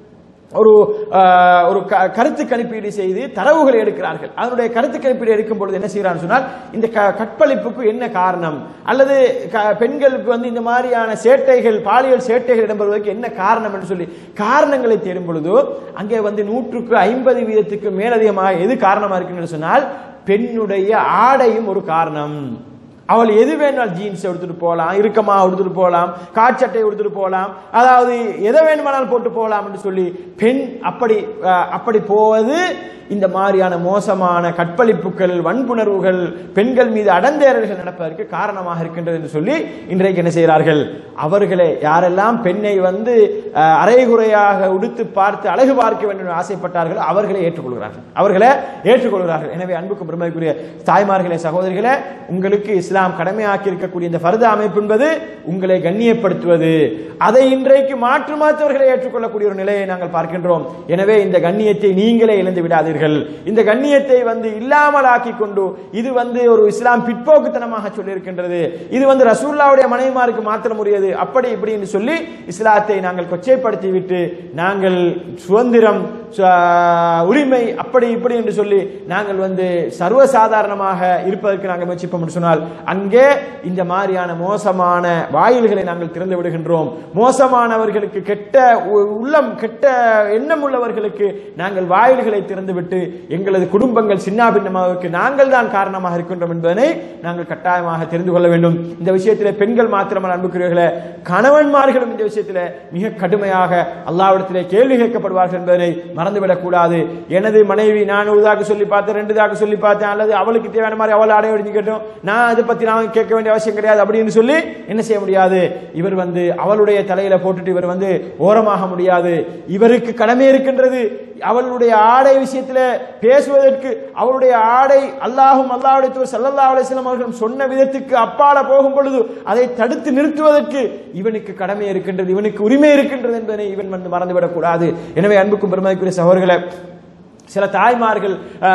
ஒரு ஆஹ், ஒரு க- கருத்து கணிப்பீடு செய்து தரவுகளை எடுக்கிறார்கள் அதனுடைய கருத்து கணிப்பீடு எடுக்கும் பொழுது என்ன செய்யறான்னு சொன்னால் இந்த க- கற்பழிப்புக்கு என்ன காரணம் அல்லது க- பெண்களுக்கு வந்து இந்த மாதிரியான சேட்டைகள் பாலியல் சேட்டைகள் இடம்பெறுவதற்கு என்ன காரணம் என்று சொல்லி காரணங்களை தேடும் பொழுது அங்கே வந்து நூற்றுக்கு ஐம்பது வீதத்துக்கு மேலதிகமாக எது காரணமா இருக்குன்னு சொன்னால் பெண்ணுடைய ஆடையும் ஒரு காரணம் அவள் எது வேணாலும் ஜீன்ஸ் எடுத்துட்டு போகலாம் இறுக்கமா எடுத்துட்டு போகலாம் காட்சட்டை எடுத்துட்டு போகலாம் அதாவது எதை வேணுமானாலும் போட்டு போகலாம் என்று சொல்லி பெண் அப்படி அஹ், அப்படி போவது இந்த மாதிரியான மோசமான கற்பழிப்புகள் வன்புணர்வுகள் பெண்கள் மீது அடந்தேறல்கள் நடப்பதற்கு காரணமாக இருக்கின்றது என்று சொல்லி இன்றைக்கு என்ன செய்கிறார்கள் அவர்களே யாரெல்லாம் பெண்ணை வந்து அஹ், அரைகுறையாக உடுத்து பார்த்து அழகு பார்க்க வேண்டும் என்று ஆசைப்பட்டார்களோ அவர்களை ஏற்றுக்கொள்கிறார்கள் அவர்களை ஏற்றுக்கொள்கிறார்கள் எனவே அன்புக்கு பெருமைக்குரிய தாய்மார்களே சகோதரிகளே உங்களுக்கு இஸ்லாம் கடமையாக்கி இருக்கக்கூடிய இந்த ஃபர்த அமைப்பு என்பது உங்களை கண்ணியப்படுத்துவது அதை இன்றைக்கு மாற்று மாற்றவர்களை ஏற்றுக்கொள்ளக்கூடிய ஒரு நிலையை நாங்கள் பார்க்கின்றோம் எனவே இந்த கண்ணியத்தை நீங்களே இழந்து விடாதீர்கள் இந்த கண்ணியத்தை வந்து இல்லாமல் ஆக்கி கொண்டு இது வந்து ஒரு இஸ்லாம் பிற்போக்குத்தனமாக சொல்லியிருக்கின்றது இது வந்து ரசூல்லாவுடைய மனைவிமாருக்கு மாத்திரம் உரியது அப்படி இப்படின்னு சொல்லி இஸ்லாத்தை நாங்கள் கொச்சைப்படுத்தி விட்டு நாங்கள் சுதந்திரம் சு- உரிமை அப்படி இப்படி என்று சொல்லி நாங்கள் வந்து சர்வசாதாரணமாக இருப்பதற்கு நாங்கள் முயற்சிப்போம் என்று சொன்னால் அங்கே இந்த மாதிரியான மோசமான வாயில்களை நாங்கள் திறந்து விடுகின்றோம் மோசமானவர்களுக்கு கெட்ட உ- உள்ளம் கெட்ட எண்ணம் உள்ளவர்களுக்கு நாங்கள் வாயில்களை திறந்து விட்டு எங்களது குடும்பங்கள் சின்னாபின்னமாவதற்கு நாங்கள் தான் காரணமாக இருக்கின்றோம் என்பதனை நாங்கள் கட்டாயமாக தெரிந்து கொள்ள வேண்டும் இந்த விஷயத்திலே பெண்கள் மாத்திரமல்ல அன்புக்குரியவர்களே கணவன்மார்களும் இந்த விஷயத்திலே மிக கடுமையாக அல்லாவிடத்திலே கேள்வி கேட்கப்படுவார்கள் என்பதனை மறந்துவிடக் கூடாது எனது மனைவி நான் ஒரு தாக்கு சொல்லி பார்த்தேன் ரெண்டு தாக்கு சொல்லி பார்த்தேன் அல்லது அவளுக்கு தேவையான மாதிரி அவள் அடைய கேட்டோம் நான் அதை பத்தி நான் கேட்க வேண்டிய அவசியம் கிடையாது அப்படின்னு சொல்லி என்ன செய்ய முடியாது இவர் வந்து அவளுடைய தலையில போட்டுட்டு இவர் வந்து ஓரமாக முடியாது இவருக்கு கடமை இருக்கின்றது அவளுடைய ஆடை விஷயத்தில் பேசுவதற்கு அவளுடைய ஆடை அல்லாஹும் அல்லாஹுடைய தூர் சல்லல்லாஹு அலைஹி வஸல்லம் அவர்களும் சொன்ன விதத்துக்கு அப்பால போகும் பொழுது அதை தடுத்து நிறுத்துவதற்கு இவனுக்கு கடமை இருக்கின்றது இவனுக்கு உரிமை இருக்கின்றது என்பதை இவன் வந்து மறந்துவிடக் கூடாது எனவே அன்புக்கும் பெருமதிக்குரிய சகோதரர்களே சில தாய்மார்கள்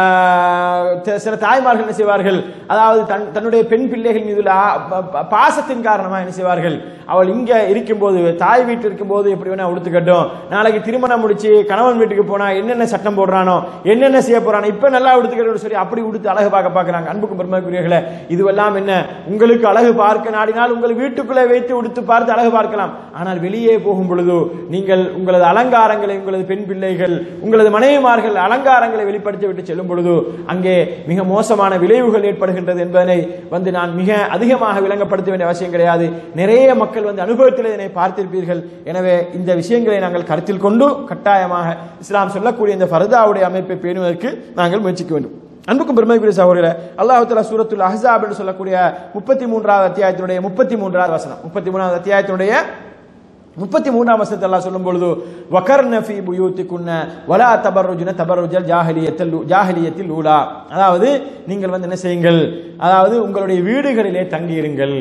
ஆஹ், த- சில தாய்மார்கள் என்ன செய்வார்கள் அதாவது தன் தன்னுடைய பெண் பிள்ளைகள் மீது உள்ள ஆ- ப- ப- பாசத்தின் காரணமாக என்ன செய்வார்கள் அவள் இங்க இருக்கும்போது தாய் வீட்டில் இருக்கும்போது எப்படி வேணா உடுத்துக்கட்டும் நாளைக்கு திருமணம் முடிச்சு கணவன் வீட்டுக்கு போனா என்னென்ன சட்டம் போடுறானோ என்னென்ன செய்ய போறானோ இப்ப நல்லா உடுத்துக்கட்டும் சொல்லி அப்படி உடுத்து அழகு பார்க்க பார்க்கறாங்க அன்புக்கும் பெருமைக்குரியர்களே இதுவெல்லாம் என்ன உங்களுக்கு அழகு பார்க்க நாடினால் உங்கள் வீட்டுக்குள்ளே வைத்து உடுத்து பார்த்து அழகு பார்க்கலாம் ஆனால் வெளியே போகும் பொழுது நீங்கள் உங்களது அலங்காரங்களை உங்களது பெண் பிள்ளைகள் உங்களது மனைவிமார்கள் அலங்காரங்களை வெளிப்படுத்தி விட்டு செல்லும் பொழுது அங்கே மிக மோசமான விளைவுகள் ஏற்படுகின்றது என்பதனை வந்து நான் மிக அதிகமாக விளங்கப்படுத்த வேண்டிய அவசியம் கிடையாது நிறைய மக்கள் வந்து அனுபவத்தில் இதனை பார்த்திருப்பீர்கள் எனவே இந்த விஷயங்களை நாங்கள் கருத்தில் கொண்டு கட்டாயமாக இஸ்லாம் சொல்லக்கூடிய இந்த ஃபர்தாவுடைய அமைப்பை பேணுவதற்கு நாங்கள் முயற்சிக்க வேண்டும் அன்புக்கும் பெருமைக்குரிய சகோதரர்களே அல்லாஹ் தஆலா சூரத்துல் அஹ்ஸாப் என்று சொல்லக்கூடிய முப்பத்தி மூன்றாவது அத்தியாயத்தினுடைய முப்பத்தி மூன்றாவது வசனம் முப்பத்தி மூணாவது அத்தியாயத்தினுடைய முப்பத்தி மூணாம் வசனத்தை அல்லாஹ் சொல்லும் பொழுது வகர்ன ஃபீ புயூத்திக்குன்ன வலா தபர்ருஜுன தபர்ருஜல் ஜாஹிலியத்தில் ஜாஹிலியத்தில் ஊலா அதாவது நீங்கள் வந்து என்ன செய்யுங்கள் அதாவது உங்களுடைய வீடுகளிலே தங்கியிருங்கள்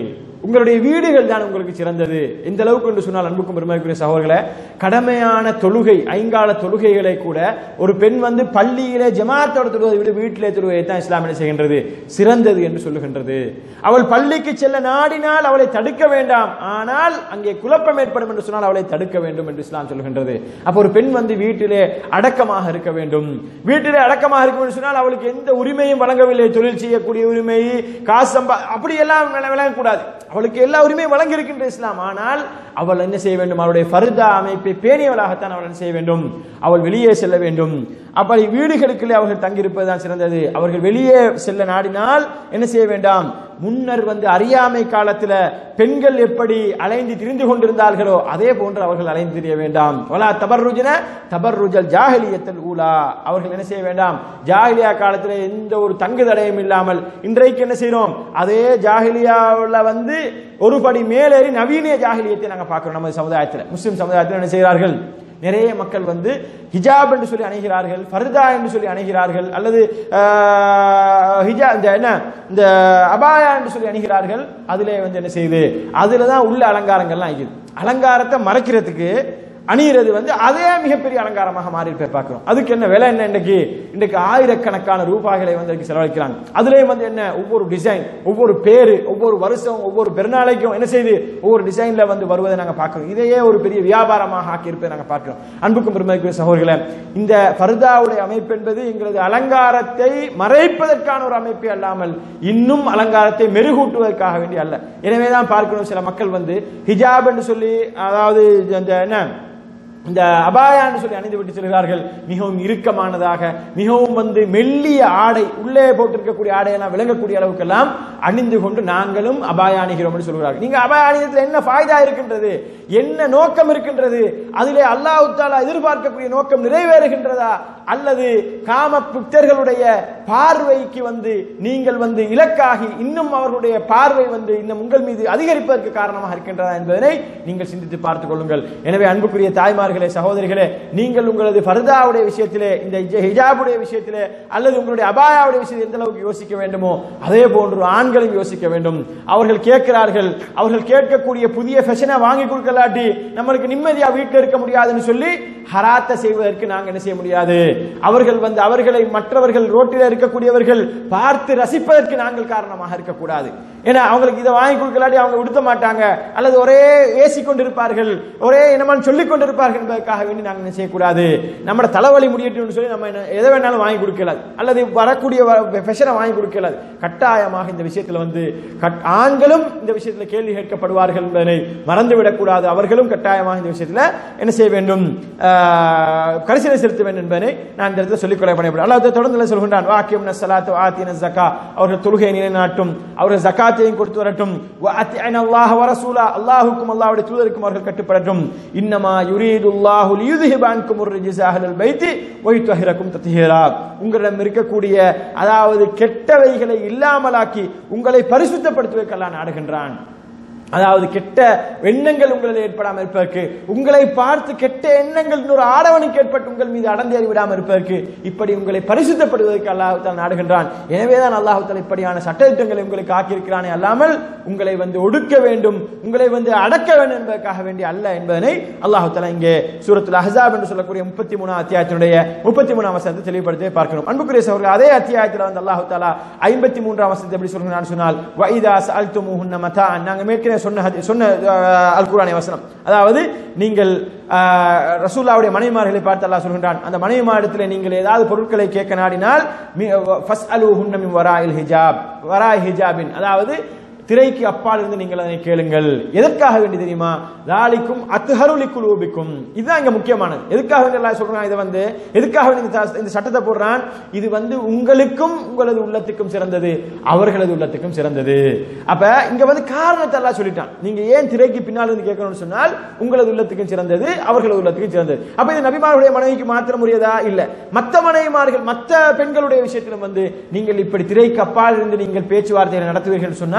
உங்களுடைய வீடுகள் தான் உங்களுக்கு சிறந்தது இந்த அளவுக்கு என்று சொன்னால் அன்புக்கும் பெருமைக்குரிய சகோதரர்களே கடமையான தொழுகை ஐங்கால தொழுகைகளை கூட ஒரு பெண் வந்து பள்ளியிலே ஜமாத்தோட தொழுவதை விட வீட்டிலே தொழுவதை தான் இஸ்லாம் என்ன செய்கின்றது சிறந்தது என்று சொல்லுகின்றது அவள் பள்ளிக்கு செல்ல நாடினால் அவளை தடுக்க வேண்டாம் ஆனால் அங்கே குழப்பம் ஏற்படும் என்று சொன்னால் அவளை தடுக்க வேண்டும் என்று இஸ்லாம் சொல்லுகின்றது அப்ப ஒரு பெண் வந்து வீட்டிலே அடக்கமாக இருக்க வேண்டும் வீட்டிலே அடக்கமாக இருக்க வேண்டும் சொன்னால் அவளுக்கு எந்த உரிமையும் வழங்கவில்லை தொழில் செய்யக்கூடிய உரிமை காசு சம்பா அப்படி எல்லாம் விளங்கக்கூடாது அவளுக்கு எல்லா உரிமையும் வழங்கி இருக்கின்ற இஸ்லாம் ஆனால் அவள் என்ன செய்ய வேண்டும் அவளுடைய ஃபர்தா அமைப்பை பேணியவளாகத்தான் அவள் என்ன செய்ய வேண்டும் அவள் வெளியே செல்ல வேண்டும் அப்படி வீடுகளுக்குள்ளே அவர்கள் தங்கியிருப்பது தான் சிறந்தது அவர்கள் வெளியே செல்ல நாடினால் என்ன செய்ய வேண்டாம் முன்னர் வந்து அறியாமை காலத்துல பெண்கள் எப்படி அலைந்து திரிந்து கொண்டிருந்தார்களோ அதே போன்று அவர்கள் அலைந்து திரிய வேண்டாம் வலா தபர்ருஜன தபர்ருஜல் ஜாஹலியத்தல் ஊலா அவர்கள் என்ன செய்ய வேண்டாம் ஜாஹிலியா காலத்துல எந்த ஒரு தங்கு தடையும் இல்லாமல் இன்றைக்கு என்ன செய்யறோம் அதே ஜாஹிலியாவில் வந்து ஒரு படி மேலேறி நவீன ஜாஹிலியத்தை நாங்க பார்க்கிறோம் நம்ம சமுதாயத்தில் முஸ்லிம் சமுதாயத்தில் என்ன செய்கிறார்கள் நிறைய மக்கள் வந்து ஹிஜாப் என்று சொல்லி அணைகிறார்கள் ஃபர்தா என்று சொல்லி அணைகிறார்கள் அல்லது ஹிஜா இந்த என்ன இந்த அபாயா என்று சொல்லி அணுகிறார்கள் அதிலே வந்து என்ன செய்யுது அதுல தான் உள்ள அலங்காரங்கள்லாம் இருக்குது அலங்காரத்தை மறைக்கிறதுக்கு அணியிறது வந்து அதே மிகப்பெரிய அலங்காரமாக மாறி போய் பார்க்கிறோம் அதுக்கு என்ன விலை என்ன இன்னைக்கு இன்னைக்கு ஆயிரக்கணக்கான ரூபாய்களை வந்து அதுக்கு செலவழிக்கிறாங்க அதுலயும் வந்து என்ன ஒவ்வொரு டிசைன் ஒவ்வொரு பேரு ஒவ்வொரு வருஷம் ஒவ்வொரு பெருநாளைக்கும் என்ன செய்யுது ஒவ்வொரு டிசைன்ல வந்து வருவதை நாங்க பார்க்கிறோம் இதையே ஒரு பெரிய வியாபாரமாக ஆக்கி இருப்பதை நாங்க பார்க்கிறோம் அன்புக்கும் பெருமைக்குரிய சகோதரர்களே இந்த ஃபர்தாவுடைய அமைப்பு என்பது எங்களது அலங்காரத்தை மறைப்பதற்கான ஒரு அமைப்பு அல்லாமல் இன்னும் அலங்காரத்தை மெருகூட்டுவதற்காக வேண்டிய அல்ல எனவேதான் பார்க்கணும் சில மக்கள் வந்து ஹிஜாப் என்று சொல்லி அதாவது இந்த என்ன இந்த அபாயான்னு சொல்லி அணிந்து விட்டு செல்கிறார்கள் மிகவும் இறுக்கமானதாக மிகவும் வந்து மெல்லிய ஆடை உள்ளே போட்டிருக்கக்கூடிய ஆடையெல்லாம் விளங்கக்கூடிய அளவுக்கெல்லாம் அணிந்து கொண்டு நாங்களும் அபாய அணிகிறோம் என்று சொல்கிறார்கள் நீங்க அபாய அணியத்தில் என்ன ஃபாய்தா இருக்கின்றது என்ன நோக்கம் இருக்கின்றது அதிலே அல்லாஹ் தாலா எதிர்பார்க்கக்கூடிய நோக்கம் நிறைவேறுகின்றதா அல்லது காம புத்தர்களுடைய பார்வைக்கு வந்து நீங்கள் வந்து இலக்காகி இன்னும் அவர்களுடைய பார்வை வந்து இன்னும் உங்கள் மீது அதிகரிப்பதற்கு காரணமாக இருக்கின்றதா என்பதனை நீங்கள் சிந்தித்து பார்த்துக் கொள்ளுங்கள் எனவே அன்புக்குரிய தாய்மார்களே சகோதரிகளே நீங்கள் உங்களது ஃபர்தாவுடைய விஷயத்திலே இந்த ஹிஜாபுடைய விஷயத்திலே அல்லது உங்களுடைய அபாயாவுடைய விஷயத்தில் எந்த அளவுக்கு யோசிக்க வேண்டுமோ அதே போன்று ஆண்களும் யோசிக்க வேண்டும் அவர்கள் கேட்கிறார்கள் அவர்கள் கேட்கக்கூடிய புதிய ஃபெஷனை வாங்கி கொடுக்கலாட்டி நம்மளுக்கு நிம்மதியா வீட்டில் இருக்க முடியாதுன்னு சொல்லி ஹராத்த செய்வதற்கு நாங்க என்ன செய்ய முடியாது அவர்கள் வந்து அவர்களை மற்றவர்கள் ரோட்டில் இருக்கக்கூடியவர்கள் பார்த்து ரசிப்பதற்கு நாங்கள் காரணமாக இருக்கக்கூடாது ஏன்னா அவங்களுக்கு இதை வாங்கி கொடுக்கலாட்டி அவங்க உடுத்த மாட்டாங்க அல்லது ஒரே ஏசி கொண்டிருப்பார்கள் ஒரே என்னமான்னு சொல்லிக் கொண்டிருப்பார்கள் என்பதற்காக வேண்டி நாங்கள் என்ன செய்யக்கூடாது நம்ம தலைவலி முடியட்டும்னு சொல்லி நம்ம என்ன- எதை வேணாலும் வாங்கி கொடுக்கலாது அல்லது வரக்கூடிய ஃபெஷனை வாங்கி கொடுக்கலாது கட்டாயமாக இந்த விஷயத்தில் வந்து கட்- ஆண்களும் இந்த விஷயத்தில் கேள்வி கேட்கப்படுவார்கள் என்பதனை மறந்துவிடக்கூடாது அவர்களும் கட்டாயமாக இந்த விஷயத்தில் என்ன செய்ய வேண்டும் ஆஹ், கரிசனை செலுத்த வேண்டும் என்பதனை நான் இந்த இடத்துல சொல்லிக் கொள்ள பண்ணப்படும் அல்லாஹ் தொடர்ந்து சொல்கின்றான் வாக்கியம் சலாத்து ஆத்தின ஜக்கா அவர்கள் தொழுகையை நிலைநாட்டும் அவர்கள் ஜக்காத்தையும் கொடுத்து வரட்டும் அல்லாஹ் வரசூலா அல்லாஹுக்கும் அல்லாஹ்வுடைய தூதருக்கும் அவர்கள் கட்டுப்படட்டும் இன்னமா யுரீதுல்லாஹு லியுذهب عنكم الرجس اهل البيت ويطهركم تطهيرا உங்களிடம் இருக்கக்கூடிய அதாவது கெட்டவைகளை இல்லாமலாக்கி உங்களை பரிசுத்தப்படுத்துவதற்கு அல்லாஹ் நாடுகின்றான் அதாவது கெட்ட எண்ணங்கள் உங்களில் ஏற்படாமல் இருப்பதற்கு உங்களை பார்த்து கெட்ட எண்ணங்கள் இன்னொரு ஆடவனுக்கு ஏற்பட்டு உங்கள் மீது அடந்தேறி விடாமல் இருப்பதற்கு இப்படி உங்களை பரிசுத்தப்படுவதற்கு அல்லாஹுத்தால் நாடுகின்றான் எனவேதான் அல்லாஹுத்தால் இப்படியான சட்டத்திட்டங்களை உங்களுக்கு ஆக்கியிருக்கிறானே அல்லாமல் உங்களை வந்து ஒடுக்க வேண்டும் உங்களை வந்து அடக்க வேண்டும் என்பதற்காக வேண்டிய அல்ல என்பதனை அல்லாஹுத்தாலா இங்கே சூரத்துல் அஹ்ஸாப் என்று சொல்லக்கூடிய முப்பத்தி மூணாம் அத்தியாயத்தினுடைய முப்பத்தி மூணாம் வசனத்தை தெளிவுபடுத்தி பார்க்கிறோம் அன்புக்குரிய சகோதரர்களே அதே அத்தியாயத்தில் வந்து அல்லாஹு தாலா ஐம்பத்தி மூன்றாம் வசனத்தை எப்படி சொல்கிறான்னு சொன்னால் வைதா சல்துமுஹுன்ன மதா நாங்க மேற்கனவே சொன்ன ஹதி- சொன்ன அஹ், அல் குர்ஆனிய வசனம் அதாவது நீங்கள் அஹ், ரசூலுல்லாவுடைய மனைவிமார்களை பார்த்து அல்லாஹ் சொல்கின்றான் அந்த மனைவிமாரிடத்தில் நீங்கள் ஏதாவது பொருட்களை கேட்க நாடினால் ஃபஸ்அலுஹுன்ன மின் வராயில் ஹிஜாப் வராய் ஹிஜாபின் அதாவது திரைக்கு அப்பால் இருந்து நீங்கள் அதனை கேளுங்கள் எதற்காக வேண்டி தெரியுமா லாலிக்கும் அத்துஹருலி குலூபிக்கும் இதுதான் இங்க முக்கியமானது எதுக்காக வேண்டி எல்லாம் சொல்றான் இதை வந்து எதுக்காக வேண்டி இந்த ச- இந்த சட்டத்தை போடுறான் இது வந்து உங்களுக்கும் உங்களது உள்ளத்துக்கும் சிறந்தது அவர்களது உள்ளத்துக்கும் சிறந்தது அப்ப இங்க வந்து காரணத்தை எல்லாம் சொல்லிட்டான் நீங்க ஏன் திரைக்கு பின்னால் இருந்து கேட்கணும்னு சொன்னால் உங்களது உள்ளத்துக்கும் சிறந்தது அவர்களது உள்ளத்துக்கும் சிறந்தது அப்ப இது நபிமாருடைய மனைவிக்கு மாத்திரம் உரியதா இல்ல மத்த மனைவிமார்கள் மத்த பெண்களுடைய விஷயத்திலும் வந்து நீங்கள் இப்படி திரைக்கு அப்பால் இருந்து நீங்கள் பேச்சுவார்த்தைகளை நடத்துவீர்கள் சொன்னால்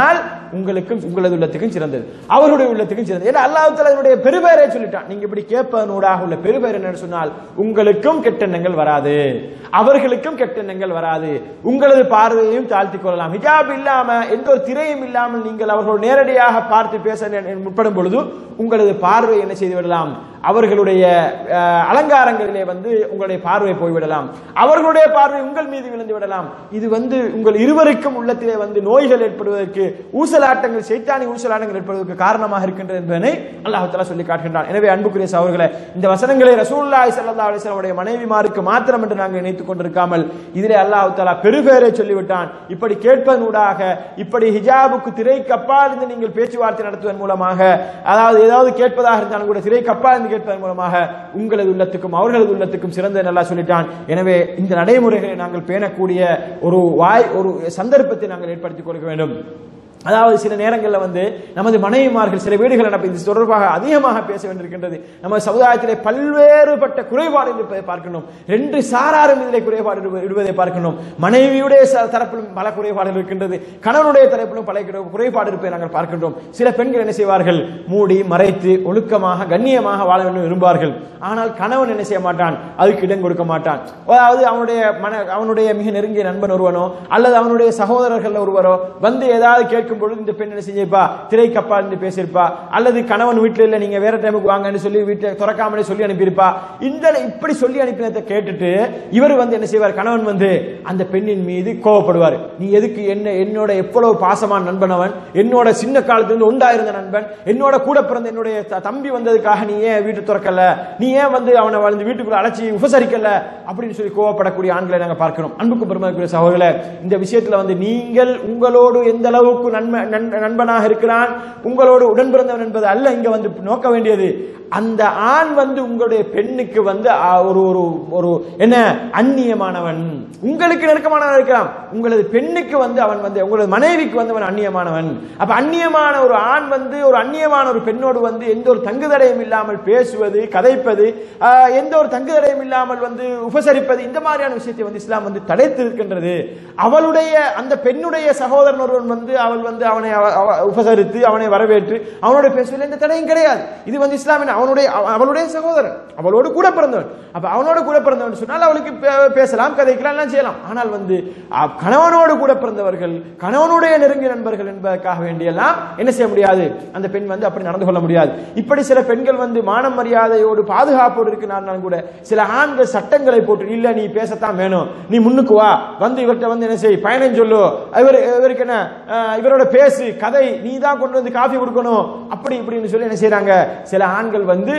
உங்களுக்கும் உங்களது உள்ளத்துக்கும் சிறந்தது அவருடைய உள்ளத்துக்கும் சிறந்தது ஏன்னா அல்லாஹ் தஆலாவுடைய பெருபெயரை சொல்லிட்டான் நீங்க இப்படி கேட்பதனூடாக உள்ள பெருபெயர் என்னன்னு சொன்னால் உங்களுக்கும் கெட்டெண்ணங்கள் வராது அவர்களுக்கும் கெட்டெண்ணங்கள் வராது உங்களது பார்வையையும் தாழ்த்திக் கொள்ளலாம் ஹிஜாப் இல்லாம எந்த ஒரு திரையும் இல்லாமல் நீங்கள் அவர்கள் நேரடியாக பார்த்து பேச நே- முற்படும் பொழுது உங்களது பார்வை என்ன செய்து விடலாம் அவர்களுடைய அஹ், அலங்காரங்களிலே வந்து உங்களுடைய பார்வை போய்விடலாம் அவர்களுடைய பார்வை உங்கள் மீது விழுந்து விடலாம் இது வந்து உங்கள் இருவருக்கும் உள்ளத்திலே வந்து நோய்கள் ஏற்படுவதற்கு ஊசலாட்டங்கள் சைத்தானி ஊசலாட்டங்கள் ஏற்படுவதற்கு காரணமாக இருக்கின்றது என்பதனை அல்லாஹ் தஆலா சொல்லி காட்டுகின்றான் எனவே அன்புக்குரிய சகோதரர்களே இந்த வசனங்களை ரசூலுல்லாஹி ஸல்லல்லாஹு அலைஹி வஸல்லம் உடைய மனைவிமாருக்கு மாத்திரம் என்று நாங்கள் நினைத்துக் கொண்டிருக்காமல் இதிலே அல்லாஹ் தஆலா பெருபேரை சொல்லிவிட்டான் இப்படி கேட்பதனூடாக இப்படி ஹிஜாபுக்கு திரைக்கு அப்பால் இருந்து நீங்கள் பேச்சுவார்த்தை நடத்துவதன் மூலமாக அதாவது ஏதாவது கேட்பதாக இருந்தாலும் கூட திரைக்கு அப்பால் இருந்து கேட்பதன் மூலமாக உங்களது உள்ளத்துக்கும் அவர்களது உள்ளத்துக்கும் சிறந்த நல்லா சொல்லிட்டான் எனவே இந்த நடைமுறைகளை நாங்கள் பேணக்கூடிய ஒரு வாய் ஒரு சந்தர்ப்பத்தை நாங்கள் ஏற்படுத்திக் கொடுக்க வேண்டும் அதாவது சில நேரங்களில் வந்து நமது மனைவிமார்கள் சில வீடுகள் நடப்பு இது தொடர்பாக அதிகமாக பேச வேண்டியிருக்கின்றது நம்ம சமுதாயத்திலே பல்வேறுபட்ட குறைபாடுகள் இருப்பதை பார்க்கணும் ரெண்டு சாராரும் இதிலே குறைபாடு இடுவ- இடுவதை பார்க்கணும் மனைவியுடைய ச- தரப்பிலும் பல குறைபாடுகள் இருக்கின்றது கணவனுடைய தரப்பிலும் பல குறை- குறைபாடு இருப்பதை நாங்கள் பார்க்கின்றோம் சில பெண்கள் என்ன செய்வார்கள் மூடி மறைத்து ஒழுக்கமாக கண்ணியமாக வாழ வேண்டும் விரும்பார்கள் ஆனால் கணவன் என்ன செய்ய மாட்டான் அதுக்கு இடம் கொடுக்க மாட்டான் அதாவது அவனுடைய மன அவனுடைய மிக நெருங்கிய நண்பன் ஒருவனோ அல்லது அவனுடைய சகோதரர்கள் ஒருவரோ வந்து ஏதாவது கேட்கும் பொழுது இந்த பெண் என்ன செஞ்சிருப்பா திரைக்கப்பா இருந்து பேசியிருப்பா அல்லது கணவன் வீட்டில் இல்ல நீங்க வேற டைமுக்கு வாங்கன்னு சொல்லி வீட்டை திறக்காமலே சொல்லி அனுப்பியிருப்பா இந்த இப்படி சொல்லி அனுப்பினதை கேட்டுட்டு இவர் வந்து என்ன செய்வார் கணவன் வந்து அந்த பெண்ணின் மீது கோவப்படுவார் நீ எதுக்கு என்ன என்னோட எவ்வளவு பாசமான நண்பன் அவன் என்னோட சின்ன காலத்திலிருந்து உண்டாயிருந்த நண்பன் என்னோட கூட பிறந்த என்னுடைய த- தம்பி வந்ததுக்காக நீ ஏன் வீட்டு திறக்கல நீ ஏன் வந்து அவனை வந்து வீட்டுக்குள்ள அழைச்சி உபசரிக்கல அப்படின்னு சொல்லி கோவப்படக்கூடிய ஆண்களை நாங்க பார்க்கிறோம் அன்புக்கு பெருமதிக்குரிய சகோதரர்களே இந்த விஷயத்துல வந்து நீங்கள் உங்களோடு எந்த அளவுக்கு நன்மை நண்- நண்பனாக இருக்கிறான் உங்களோடு உடன் பிறந்தவன் என்பது அல்ல இங்க வந்து நோக்க வேண்டியது அந்த ஆண் வந்து உங்களுடைய பெண்ணுக்கு வந்து ஆ, ஒரு ஒரு ஒரு என்ன அந்நியமானவன் உங்களுக்கு நெருக்கமானவன் இருக்கலாம் உங்களது பெண்ணுக்கு வந்து அவன் வந்து உங்களது மனைவிக்கு வந்து அவன் அந்நியமானவன் அப்ப அந்நியமான ஒரு ஆண் வந்து ஒரு அந்நியமான ஒரு பெண்ணோடு வந்து எந்த ஒரு தங்குதடையும் இல்லாமல் பேசுவது கதைப்பது ஆ, எந்த ஒரு தங்குதடையும் இல்லாமல் வந்து உபசரிப்பது இந்த மாதிரியான விஷயத்தை வந்து இஸ்லாம் வந்து தடைத்து இருக்கின்றது அவளுடைய அந்த பெண்ணுடைய சகோதரன் ஒருவன் வந்து அவள் வந்து அவனை அவ- அவ- உபசரித்து அவனை வரவேற்று அவனோட பேசுவதில் எந்த தடையும் கிடையாது இது வந்து இஸ்லாமின் அவனுடைய அவ- அவளுடைய சகோதரன் அவளோடு கூட பிறந்தவன் அப்ப அவனோடு கூட பிறந்தவன் சொன்னால் அவளுக்கு பே- பேசலாம் கதைக்கலாம் எல்லாம் செய்யலாம் ஆனால் வந்து அ- கணவனோடு கூட பிறந்தவர்கள் கணவனுடைய நெருங்கிய நண்பர்கள் என்பதற்காக வேண்டியெல்லாம் என்ன செய்ய முடியாது அந்த பெண் வந்து அப்படி நடந்து கொள்ள முடியாது இப்படி சில பெண்கள் வந்து மானம் மரியாதையோடு பாதுகாப்போடு இருக்கிறார்கள் கூட சில ஆண்கள் சட்டங்களை போட்டு இல்ல நீ பேசத்தான் வேணும் நீ முன்னுக்கு வா வந்து இவர்கிட்ட வந்து என்ன செய் பயணம் சொல்லு இவர் இவருக்கு என்ன அஹ், இவரோட பேசு கதை நீ தான் கொண்டு வந்து காஃபி கொடுக்கணும் அப்படி இப்படின்னு சொல்லி என்ன செய்றாங்க சில ஆண்கள் வந்து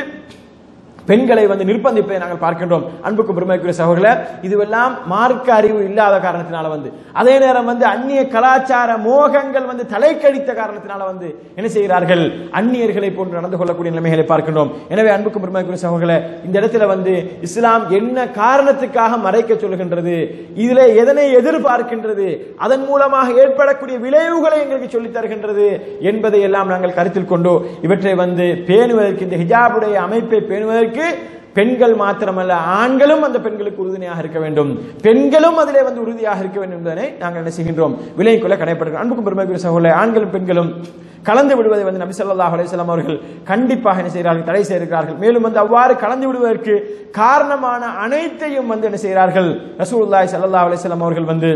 பெண்களை வந்து நிர்பந்திப்பதை நாங்கள் பார்க்கின்றோம் அன்புக்கு பெருமைக்குரிய சகோதரர்களே இதுவெல்லாம் மார்க்க அறிவு இல்லாத காரணத்தினால வந்து அதே நேரம் வந்து அந்நிய கலாச்சார மோகங்கள் வந்து தலைக்கடித்த காரணத்தினால வந்து என்ன செய்கிறார்கள் அந்நியர்களை போன்று நடந்து கொள்ளக்கூடிய நிலைமைகளை பார்க்கின்றோம் எனவே அன்புக்கு பெருமைக்குரிய சகோதரர்களே இந்த இடத்துல வந்து இஸ்லாம் என்ன காரணத்துக்காக மறைக்க சொல்கின்றது இதிலே எதனை எதிர்பார்க்கின்றது அதன் மூலமாக ஏற்படக்கூடிய விளைவுகளை எங்களுக்கு சொல்லித் தருகின்றது என்பதை எல்லாம் நாங்கள் கருத்தில் கொண்டு இவற்றை வந்து பேணுவதற்கு இந்த ஹிஜாபுடைய அமைப்பை பேணுவதற்கு பெண்கள் மாத்திரமல்ல ஆண்களும் அந்த பெண்களுக்கு உறுதுணையாக இருக்க வேண்டும் பெண்களும் அதிலே வந்து உறுதியாக இருக்க வேண்டும் என்பதனை நாங்கள் என்ன செய்கின்றோம் விலை கொள்ள கடைப்படுகிறோம் அன்புக்கும் பெருமைக்குரிய சகோதரர்களே ஆண்களும் பெண்களும் கலந்து விடுவதை வந்து நபி ஸல்லல்லாஹு அலைஹி வஸல்லம் அவர்கள் கண்டிப்பாக என்ன செய்கிறார்கள் தடை செய்கிறார்கள் மேலும் வந்து அவ்வாறு கலந்து விடுவதற்கு காரணமான அனைத்தையும் வந்து என்ன செய்கிறார்கள் ரசூலுல்லாஹி ஸல்லல்லாஹு அலைஹி வஸல்லம் அவர்கள் வந்து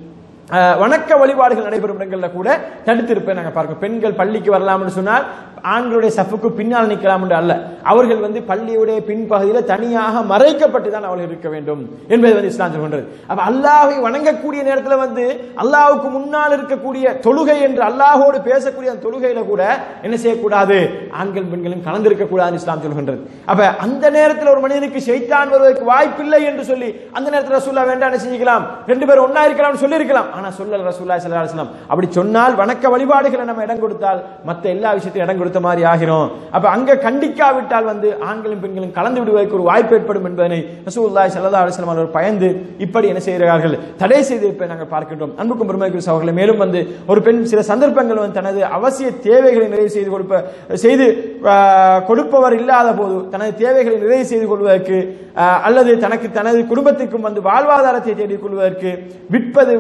அஹ், வணக்க வழிபாடுகள் நடைபெறும் இடங்கள்ல கூட தடுத்திருப்பேன் நாங்க பார்க்கிறோம் பெண்கள் பள்ளிக்கு வரலாம்னு சொன்னால் ஆண்களுடைய சஃப்புக்கு பின்னால் நிற்கலாம் என்று அல்ல அவர்கள் வந்து பள்ளியுடைய பின்பகுதியில் தனியாக மறைக்கப்பட்டு தான் அவர்கள் இருக்க வேண்டும் என்பது வந்து இஸ்லாம் சொல்கின்றது அப்ப அல்லாஹை வணங்கக்கூடிய நேரத்தில் வந்து அல்லாஹ்வுக்கு முன்னால் இருக்கக்கூடிய தொழுகை என்று அல்லாஹோடு பேசக்கூடிய அந்த தொழுகையில கூட என்ன செய்யக்கூடாது ஆண்கள் பெண்களும் கலந்திருக்க கூடாதுன்னு இஸ்லாம் சொல்கின்றது அப்ப அந்த நேரத்தில் ஒரு மனிதனுக்கு ஷைத்தான் வருவதற்கு வாய்ப்பில்லை என்று சொல்லி அந்த நேரத்தில் ரசூல்லா வேண்டாம் என்ன செஞ்சுக்கலாம் ரெண்டு பேரும் ஒண்ணா இருக்கலாம்னு சொல்லியிருக்கலாம் ஆனா சொல்லல ரசூல்லா ஸல்லல்லாஹு அலைஹி வஸல்லம் அப்படி சொன்னால் வணக்க வழிபாடுகளை நம்ம இடம் கொடுத்தால் மத்த எல்லா விஷயத்தையும் இடம் கொடுத்த மாதிரி ஆகிரும் அப்ப அங்க கண்டிக்காவிட்டால் வந்து ஆண்களும் பெண்களும் கலந்து விடுவதற்கு ஒரு வாய்ப்பு ஏற்படும் என்பதனை ரசூலுல்லாஹி ஸல்லல்லாஹு அலைஹி வஸல்லம் அவர்கள் பயந்து இப்படி என்ன செய்கிறார்கள் தடை செய்திருப்பதை நாங்கள் பார்க்கின்றோம் அன்புக்கும் பெருமைக்குரிய சகோதரர்களே மேலும் வந்து ஒரு பெண் சில சந்தர்ப்பங்கள் வந்து தனது அவசிய தேவைகளை நிறைவு செய்து கொடுப்ப செய்து ஆஹ், கொடுப்பவர் இல்லாத போது தனது தேவைகளை நிறைவு செய்து கொள்வதற்கு ஆஹ், அல்லது தனக்கு தனது குடும்பத்துக்கும் வந்து வாழ்வாதாரத்தை தேடிக் கொள்வதற்கு விற்பது வாங்குவது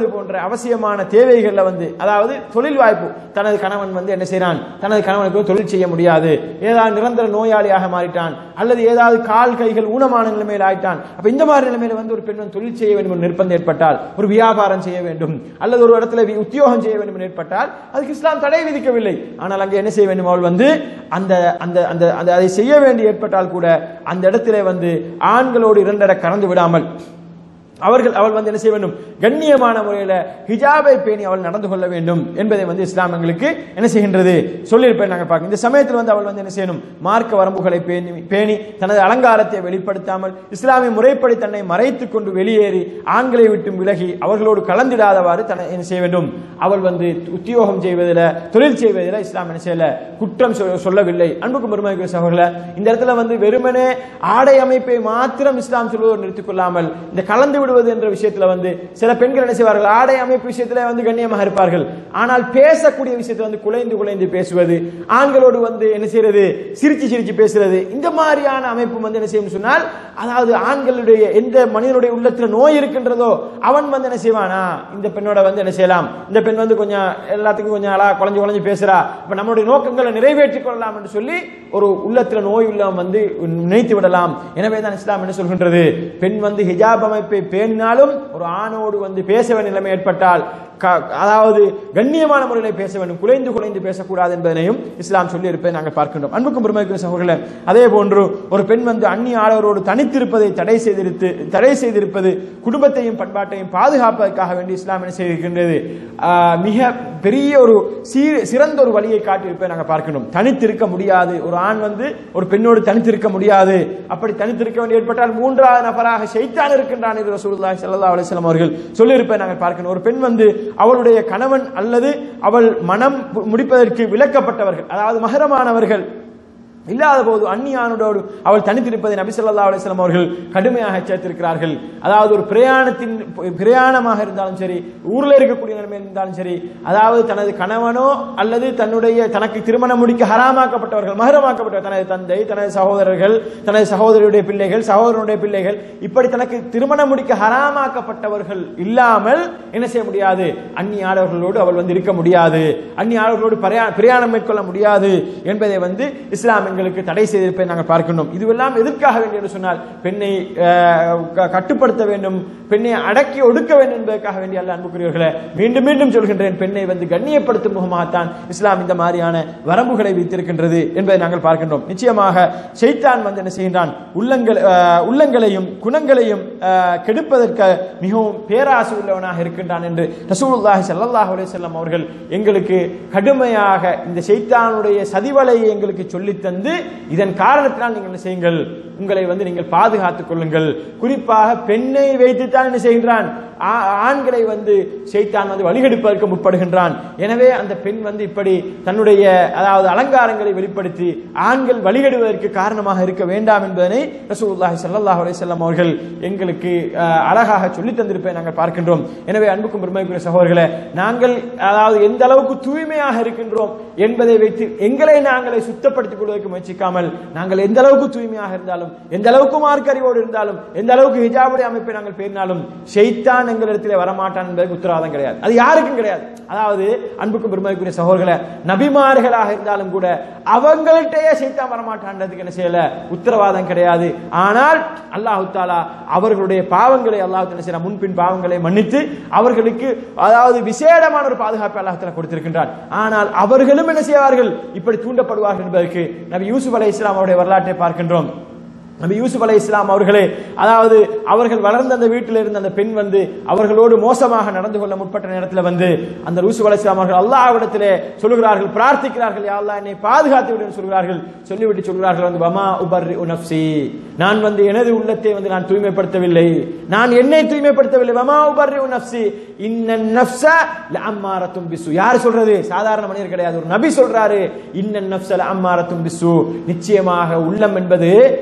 சாப்பிடுவது போன்ற அவசியமான தேவைகள்ல வந்து அதாவது தொழில் வாய்ப்பு தனது கணவன் வந்து என்ன செய்றான் தனது கணவனுக்கு தொழில் செய்ய முடியாது ஏதாவது நிரந்தர நோயாளியாக மாறிட்டான் அல்லது ஏதாவது கால் கைகள் ஊனமான நிலைமையில் ஆயிட்டான் அப்ப இந்த மாதிரி நிலைமையில வந்து ஒரு பெண் வந்து தொழில் செய்ய வேண்டும் என்று நிர்பந்தம் ஏற்பட்டால் ஒரு வியாபாரம் செய்ய வேண்டும் அல்லது ஒரு இடத்துல வி- உத்தியோகம் செய்ய வேண்டும் என்று ஏற்பட்டால் அதுக்கு இஸ்லாம் தடை விதிக்கவில்லை ஆனால் அங்கே என்ன செய்ய வேண்டும் அவள் வந்து அந்த அந்த அந்த அந்த அதை செய்ய வேண்டி ஏற்பட்டால் கூட அந்த இடத்திலே வந்து ஆண்களோடு இரண்டர கலந்து விடாமல் அவர்கள் அவள் வந்து என்ன செய்ய வேண்டும் கண்ணியமான முறையில் ஹிஜாபை பேணி அவள் நடந்து கொள்ள வேண்டும் என்பதை வந்து இஸ்லாம் எங்களுக்கு என்ன செய்கின்றது சொல்லியிருப்பேன் நாங்கள் பார்க்க இந்த சமயத்தில் வந்து அவள் வந்து என்ன செய்யணும் மார்க்க வரம்புகளை பேணி பேணி தனது அலங்காரத்தை வெளிப்படுத்தாமல் இஸ்லாமிய முறைப்படி தன்னை மறைத்துக் கொண்டு வெளியேறி ஆண்களை விட்டு விலகி அவர்களோடு கலந்திடாதவாறு தன்னை என்ன செய்ய வேண்டும் அவள் வந்து உத்தியோகம் செய்வதில் தொழில் செய்வதில் இஸ்லாம் என்ன செய்யல குற்றம் சொ- சொல்லவில்லை அன்புக்கும் பெருமைக்குரிய சகோதரர்களே இந்த இடத்துல வந்து வெறுமனே ஆடை அமைப்பை மாத்திரம் இஸ்லாம் சொல்வதோடு நிறுத்திக் கொள்ளாமல் இந்த கலந்து விடுவது என்ற விஷயத்துல வந்து சில பெண்கள் என்ன செய்வார்கள் ஆடை அமைப்பு விஷயத்துல வந்து கண்ணியமாக இருப்பார்கள் ஆனால் பேசக்கூடிய விஷயத்துல வந்து குலைந்து குலைந்து பேசுவது ஆண்களோடு வந்து என்ன செய்யறது சிரிச்சு சிரிச்சு பேசுறது இந்த மாதிரியான அமைப்பு வந்து என்ன செய்யும் சொன்னால் அதாவது ஆண்களுடைய எந்த மனிதனுடைய உள்ளத்துல நோய் இருக்கின்றதோ அவன் வந்து என்ன செய்வானா இந்த பெண்ணோட வந்து என்ன செய்யலாம் இந்த பெண் வந்து கொஞ்சம் எல்லாத்துக்கும் கொஞ்சம் அழகா குழஞ்சு குழஞ்சு பேசுறா இப்ப நம்மளுடைய நோக்கங்களை நிறைவேற்றிக் கொள்ளலாம் என்று சொல்லி ஒரு உள்ளத்துல நோய் உள்ளவன் வந்து நினைத்து விடலாம் எனவே தான் இஸ்லாம் என்ன சொல்கின்றது பெண் வந்து ஹிஜாப் அமைப்பை பேணினாலும் ஒரு ஆணோடு வந்து பேச வேண்டிய நிலைமை ஏற்பட்டால் க- அதாவது கண்ணியமான முறையில் பேச வேண்டும் குலைந்து குலைந்து பேசக்கூடாது என்பதனையும் இஸ்லாம் சொல்லி இருப்பதை நாங்கள் பார்க்கின்றோம் அன்புக்கும் பெருமைக்கும் சகோதரர்களே அதே போன்று ஒரு பெண் வந்து அந்நிய ஆடவரோடு தனித்திருப்பதை தடை செய்திருத்து தடை செய்திருப்பது குடும்பத்தையும் பண்பாட்டையும் பாதுகாப்பதற்காக வேண்டி இஸ்லாம் என்ன செய்திருக்கின்றது ஆஹ், மிக பெரிய ஒரு சீ- சிறந்த ஒரு வழியை காட்டியிருப்பதை நாங்கள் பார்க்கின்றோம் தனித்திருக்க முடியாது ஒரு ஆண் வந்து ஒரு பெண்ணோடு தனித்திருக்க முடியாது அப்படி தனித்திருக்க வேண்டி ஏற்பட்டால் மூன்றாவது நபராக ஷைத்தான் இருக்கின்றான் என்று ரசூலுல்லாஹி ஸல்லல்லாஹு அலைஹி வஸல்லம் அவர்கள் சொல்லியிருப்பதை நாங்கள் பார்க்கணும் ஒரு பெண் வந்து அவளுடைய கணவன் அல்லது அவள் மனம் முடிப்பதற்கு விலக்கப்பட்டவர்கள் அதாவது மகரமானவர்கள் இல்லாத போது அந்நியானோடு அவள் தனித்திருப்பதை நபி ஸல்லல்லாஹு அலைஹி வஸல்லம் அவர்கள் கடுமையாக சேர்த்திருக்கிறார்கள் அதாவது ஒரு பிரயாணத்தின் பிரயாணமாக இருந்தாலும் சரி ஊர்ல இருக்கக்கூடிய நிலைமை இருந்தாலும் சரி அதாவது தனது கணவனோ அல்லது தன்னுடைய தனக்கு திருமணம் முடிக்க ஹராமாக்கப்பட்டவர்கள் மகரமாக்கப்பட்ட தனது தந்தை தனது சகோதரர்கள் தனது சகோதரியுடைய பிள்ளைகள் சகோதரனுடைய பிள்ளைகள் இப்படி தனக்கு திருமணம் முடிக்க ஹராமாக்கப்பட்டவர்கள் இல்லாமல் என்ன செய்ய முடியாது அந்நிய ஆடவர்களோடு அவள் வந்து இருக்க முடியாது அந்நிய ஆடவர்களோடு பிரயா- பிரயாணம் மேற்கொள்ள முடியாது என்பதை வந்து இஸ்லாம் எங்களுக்கு தடை செய்திருப்பதை நாங்கள் பார்க்கின்றோம் இதுவெல்லாம் எதற்காக வேண்டும் என்று சொன்னால் பெண்ணை அஹ், க- கட்டுப்படுத்த வேண்டும் பெண்ணை அடக்கி ஒடுக்க வேண்டும் என்பதற்காக வேண்டிய அல்ல அன்புக்குரியவர்களே மீண்டும் மீண்டும் சொல்கின்றேன் பெண்ணை வந்து கண்ணியப்படுத்தும் முகமாகத்தான் இஸ்லாம் இந்த மாதிரியான வரம்புகளை வைத்திருக்கின்றது என்பதை நாங்கள் பார்க்கின்றோம் நிச்சயமாக ஷைத்தான் வந்து என்ன செய்கின்றான் உள்ளங்கள் அஹ், உள்ளங்களையும் குணங்களையும் அஹ், கெடுப்பதற்கு மிகவும் பேராசை உள்ளவனாக இருக்கின்றான் என்று ரசூலுல்லாஹி ஸல்லல்லாஹு அலைஹி வஸல்லம் அவர்கள் எங்களுக்கு கடுமையாக இந்த ஷைத்தானுடைய சதிவலையை எங்களுக்கு சொல்லித் தந்து இதன் காரணத்தினால் நீங்கள் என்ன செய்யுங்கள் உங்களை வந்து நீங்கள் பாதுகாத்துக் கொள்ளுங்கள் குறிப்பாக பெண்ணை வைத்துத்தான் என்ன செய்கின்றான் ஆ- ஆண்களை வந்து ஷைத்தான் வந்து வழிகெடுப்பதற்கு முற்படுகின்றான் எனவே அந்த பெண் வந்து இப்படி தன்னுடைய அதாவது அலங்காரங்களை வெளிப்படுத்தி ஆண்கள் வழிகெடுவதற்கு காரணமாக இருக்க வேண்டாம் என்பதனை ரசூலுல்லாஹி ஸல்லல்லாஹு அலைஹி வஸல்லம் அவர்கள் எங்களுக்கு அஹ், அழகாக சொல்லித் தந்திருப்பதை நாங்கள் பார்க்கின்றோம் எனவே அன்புக்கும் பெருமைக்குரிய சகோதரர்களே நாங்கள் அதாவது எந்த அளவுக்கு தூய்மையாக இருக்கின்றோம் என்பதை வைத்து எங்களை நாங்களே சுத்தப்படுத்திக் கொள்வதற்கு முயற்சிக்காமல் நாங்கள் எந்த அளவுக்கு தூய்மையாக இருந்தாலும் எந்த அளவுக்கு மார்க் அறிவோடு இருந்தாலும் எந்த அளவுக்கு ஹிஜாபுடைய அமைப்பை நாங்கள் பேரினாலும் ஷைத்தான் எங்களிடத்திலே வரமாட்டான் என்பதற்கு உத்தரவாதம் கிடையாது அது யாருக்கும் கிடையாது அதாவது அன்புக்கும் பெருமைக்குரிய சகோதரர்களே நபிமார்களாக இருந்தாலும் கூட அவங்கள்ட்டயே சைத்தான் வரமாட்டான்றதுக்கு என்ன செய்யல உத்தரவாதம் கிடையாது ஆனால் அல்லாஹு தாலா அவர்களுடைய பாவங்களை அல்லாஹ் என்ன செய்யறான் முன்பின் பாவங்களை மன்னித்து அவர்களுக்கு அதாவது விசேடமான ஒரு பாதுகாப்பை அல்லாஹ் தாலா கொடுத்திருக்கின்றான் ஆனால் அவர்களும் என்ன செய்வார்கள் இப்படி தூண்டப்படுவார்கள் என்பதற்கு நபி யூசுப் அலை இஸ்லாம் அவருடைய வரலாற்றை பார்க்கின்றோம் நபி யூசுப் அலை இஸ்லாம் அவர்களே அதாவது அவர்கள் வளர்ந்த அந்த வீட்டில் இருந்த அந்த பெண் வந்து அவர்களோடு மோசமாக நடந்து கொள்ள முற்பட்ட நேரத்தில் வந்து அந்த யூசுப் அலை இஸ்லாம் அவர்கள் அல்லாஹ்விடத்திலே சொல்லுகிறார்கள் பிரார்த்திக்கிறார்கள் யா அல்லாஹ் என்னை பாதுகாத்து விடு என்று சொல்கிறார்கள் சொல்லிவிட்டு சொல்கிறார்கள் வந்து வமா உபர்ரி உனப்சி நான் வந்து எனது உள்ளத்தை வந்து நான் தூய்மைப்படுத்தவில்லை நான் என்னை தூய்மைப்படுத்தவில்லை வமா உபர்ரி உனப்சி இன்ன நஃப்ஸ லஅம்மாரத்தும் பிசு யார் சொல்றது சாதாரண மனிதர் கிடையாது ஒரு நபி சொல்றாரு இன்ன நஃப்ஸ லஅம்மாரத்தும் பிசு நிச்சயமாக உள்ளம் என்பது அதாவது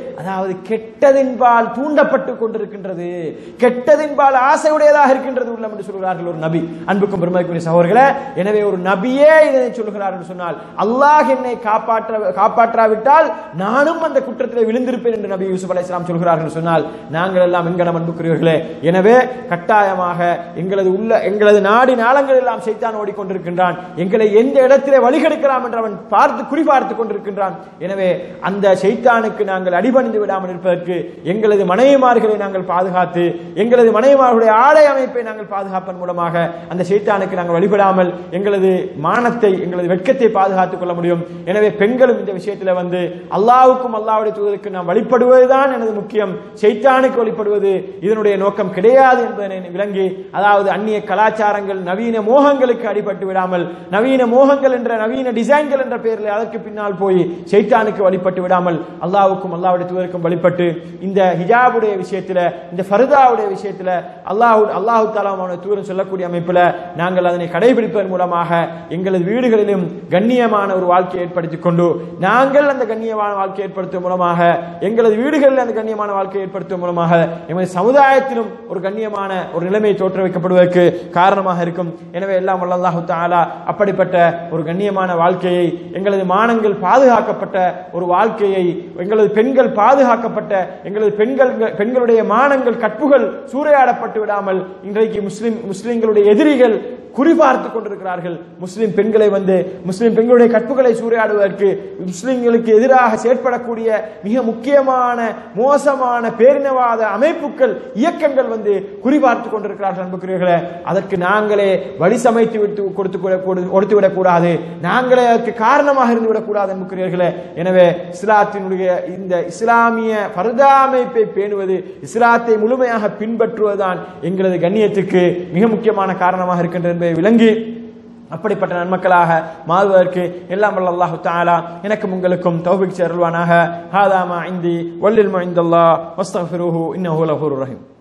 அதாவது கெட்டதின்பால் தூண்டப்பட்டு கொண்டிருக்கின்றது கெட்டதின்பால் ஆசையுடையதாக இருக்கின்றது உள்ளம் என்று சொல்கிறார்கள் ஒரு நபி அன்புக்கும் பெருமைக்குரிய சகோதரர்களே எனவே ஒரு நபியே இதனை சொல்லுகிறார் என்று சொன்னால் அல்லாஹ் என்னை காப்பாற்ற காப்பாற்றாவிட்டால் நானும் அந்த குற்றத்தில் விழுந்திருப்பேன் என்று நபி யூசுப் அலைஹிஸ்ஸலாம் சொல்கிறார்கள் என்று சொன்னால் நாங்கள் எல்லாம் எங்கனம் அன்புக்குரியவர்களே எனவே கட்டாயமாக எங்களது உள்ள எங்களது நாடி நாளங்கள் எல்லாம் சைத்தான் ஓடிக்கொண்டிருக்கின்றான் எங்களை எந்த இடத்திலே வழிகெடுக்கலாம் என்று அவன் பார்த்து குறிபார்த்து கொண்டிருக்கின்றான் எனவே அந்த சைத்தானுக்கு நாங்கள் அடிபணிந்து விடாமல் இருப்பதற்கு எங்களது மனைவிமார்களை நாங்கள் பாதுகாத்து எங்களது மனைவிமார்களுடைய ஆடை அமைப்பை நாங்கள் பாதுகாப்பதன் மூலமாக அந்த சைத்தானுக்கு நாங்கள் வழிபடாமல் எங்களது மானத்தை எங்களது வெட்கத்தை பாதுகாத்துக் கொள்ள முடியும் எனவே பெண்களும் இந்த விஷயத்தில் வந்து அல்லாவுக்கும் அல்லாவுடைய தூதருக்கு நாம் வழிபடுவதுதான் எனது முக்கியம் சைத்தானுக்கு வழிபடுவது இதனுடைய நோக்கம் கிடையாது என்பதனை விளங்கி அதாவது அந்நிய கலாச்சாரங்கள் நவீன மோகங்களுக்கு அடிபட்டு விடாமல் நவீன மோகங்கள் என்ற நவீன டிசைன்கள் என்ற பெயரில் அதற்கு பின்னால் போய் சைத்தானுக்கு வழிபட்டு விடாமல் அல்லாவுக்கும் அல்லாவுடைய தூதருக்கும் வழிபட்டு இந்த ஹிஜாபுடைய விஷயத்துல இந்த ஃபர்தாவுடைய விஷயத்துல அல்லாஹு அல்லாஹு தாலாவுடைய தூதர் சொல்லக்கூடிய அமைப்புல நாங்கள் அதனை கடைபிடிப்பதன் மூலமாக எங்களது வீடுகளிலும் கண்ணியமான ஒரு வாழ்க்கையை ஏற்படுத்திக் கொண்டு நாங்கள் அந்த கண்ணியமான வாழ்க்கையை ஏற்படுத்தும் மூலமாக எங்களது வீடுகளில் அந்த கண்ணியமான வாழ்க்கையை ஏற்படுத்தும் மூலமாக எமது சமுதாயத்திலும் ஒரு கண்ணியமான ஒரு நிலைமை தோற்ற வைக்கப்படுவதற்கு காரணமாக இருக்கும் எனவே எல்லாம் வல்ல அல்லாஹு தாலா அப்படிப்பட்ட ஒரு கண்ணியமான வாழ்க்கையை எங்களது மானங்கள் பாதுகாக்கப்பட்ட ஒரு வாழ்க்கையை எங்களது பெண்கள் பாதுகாக்கப்பட்ட எங்களது பெண்கள் பெண்களுடைய மானங்கள் கற்புகள் சூறையாடப்பட்டு விடாமல் இன்றைக்கு முஸ்லிம் முஸ்லிம்களுடைய எதிரிகள் குறிபார்த்து கொண்டிருக்கிறார்கள் முஸ்லிம் பெண்களை வந்து முஸ்லிம் பெண்களுடைய கற்புகளை சூறையாடுவதற்கு முஸ்லிம்களுக்கு எதிராக செயற்படக்கூடிய மிக முக்கியமான மோசமான பேரினவாத அமைப்புகள் இயக்கங்கள் வந்து குறிபார்த்து கொண்டிருக்கிறார்கள் அன்புக்குரியவர்களே அதற்கு நாங்களே வழி சமைத்து விட்டு கொடுத்து கொடுத்து விடக்கூடாது நாங்களே அதற்கு காரணமாக இருந்து விடக்கூடாது அன்புக்குரியவர்களே எனவே இஸ்லாத்தினுடைய இந்த இஸ்லாமிய பரதா அமைப்பை பேணுவது இஸ்லாத்தை முழுமையாக பின்பற்றுவதுதான் எங்களது கண்ணியத்துக்கு மிக முக்கியமான காரணமாக இருக்கின்றது என்பதை விளங்கி அப்படிப்பட்ட நன்மக்களாக மாறுவதற்கு எல்லாம் வல்ல அல்லாஹு தஆலா எனக்கும் உங்களுக்கும் தௌபிக் சேர்வானாக ஹாதாமா இந்தி வல்லில் முஇந்தல்லாஹ் வஸ்தக்ஃபிருஹு இன்னஹு லஃபூருர் ரஹீம்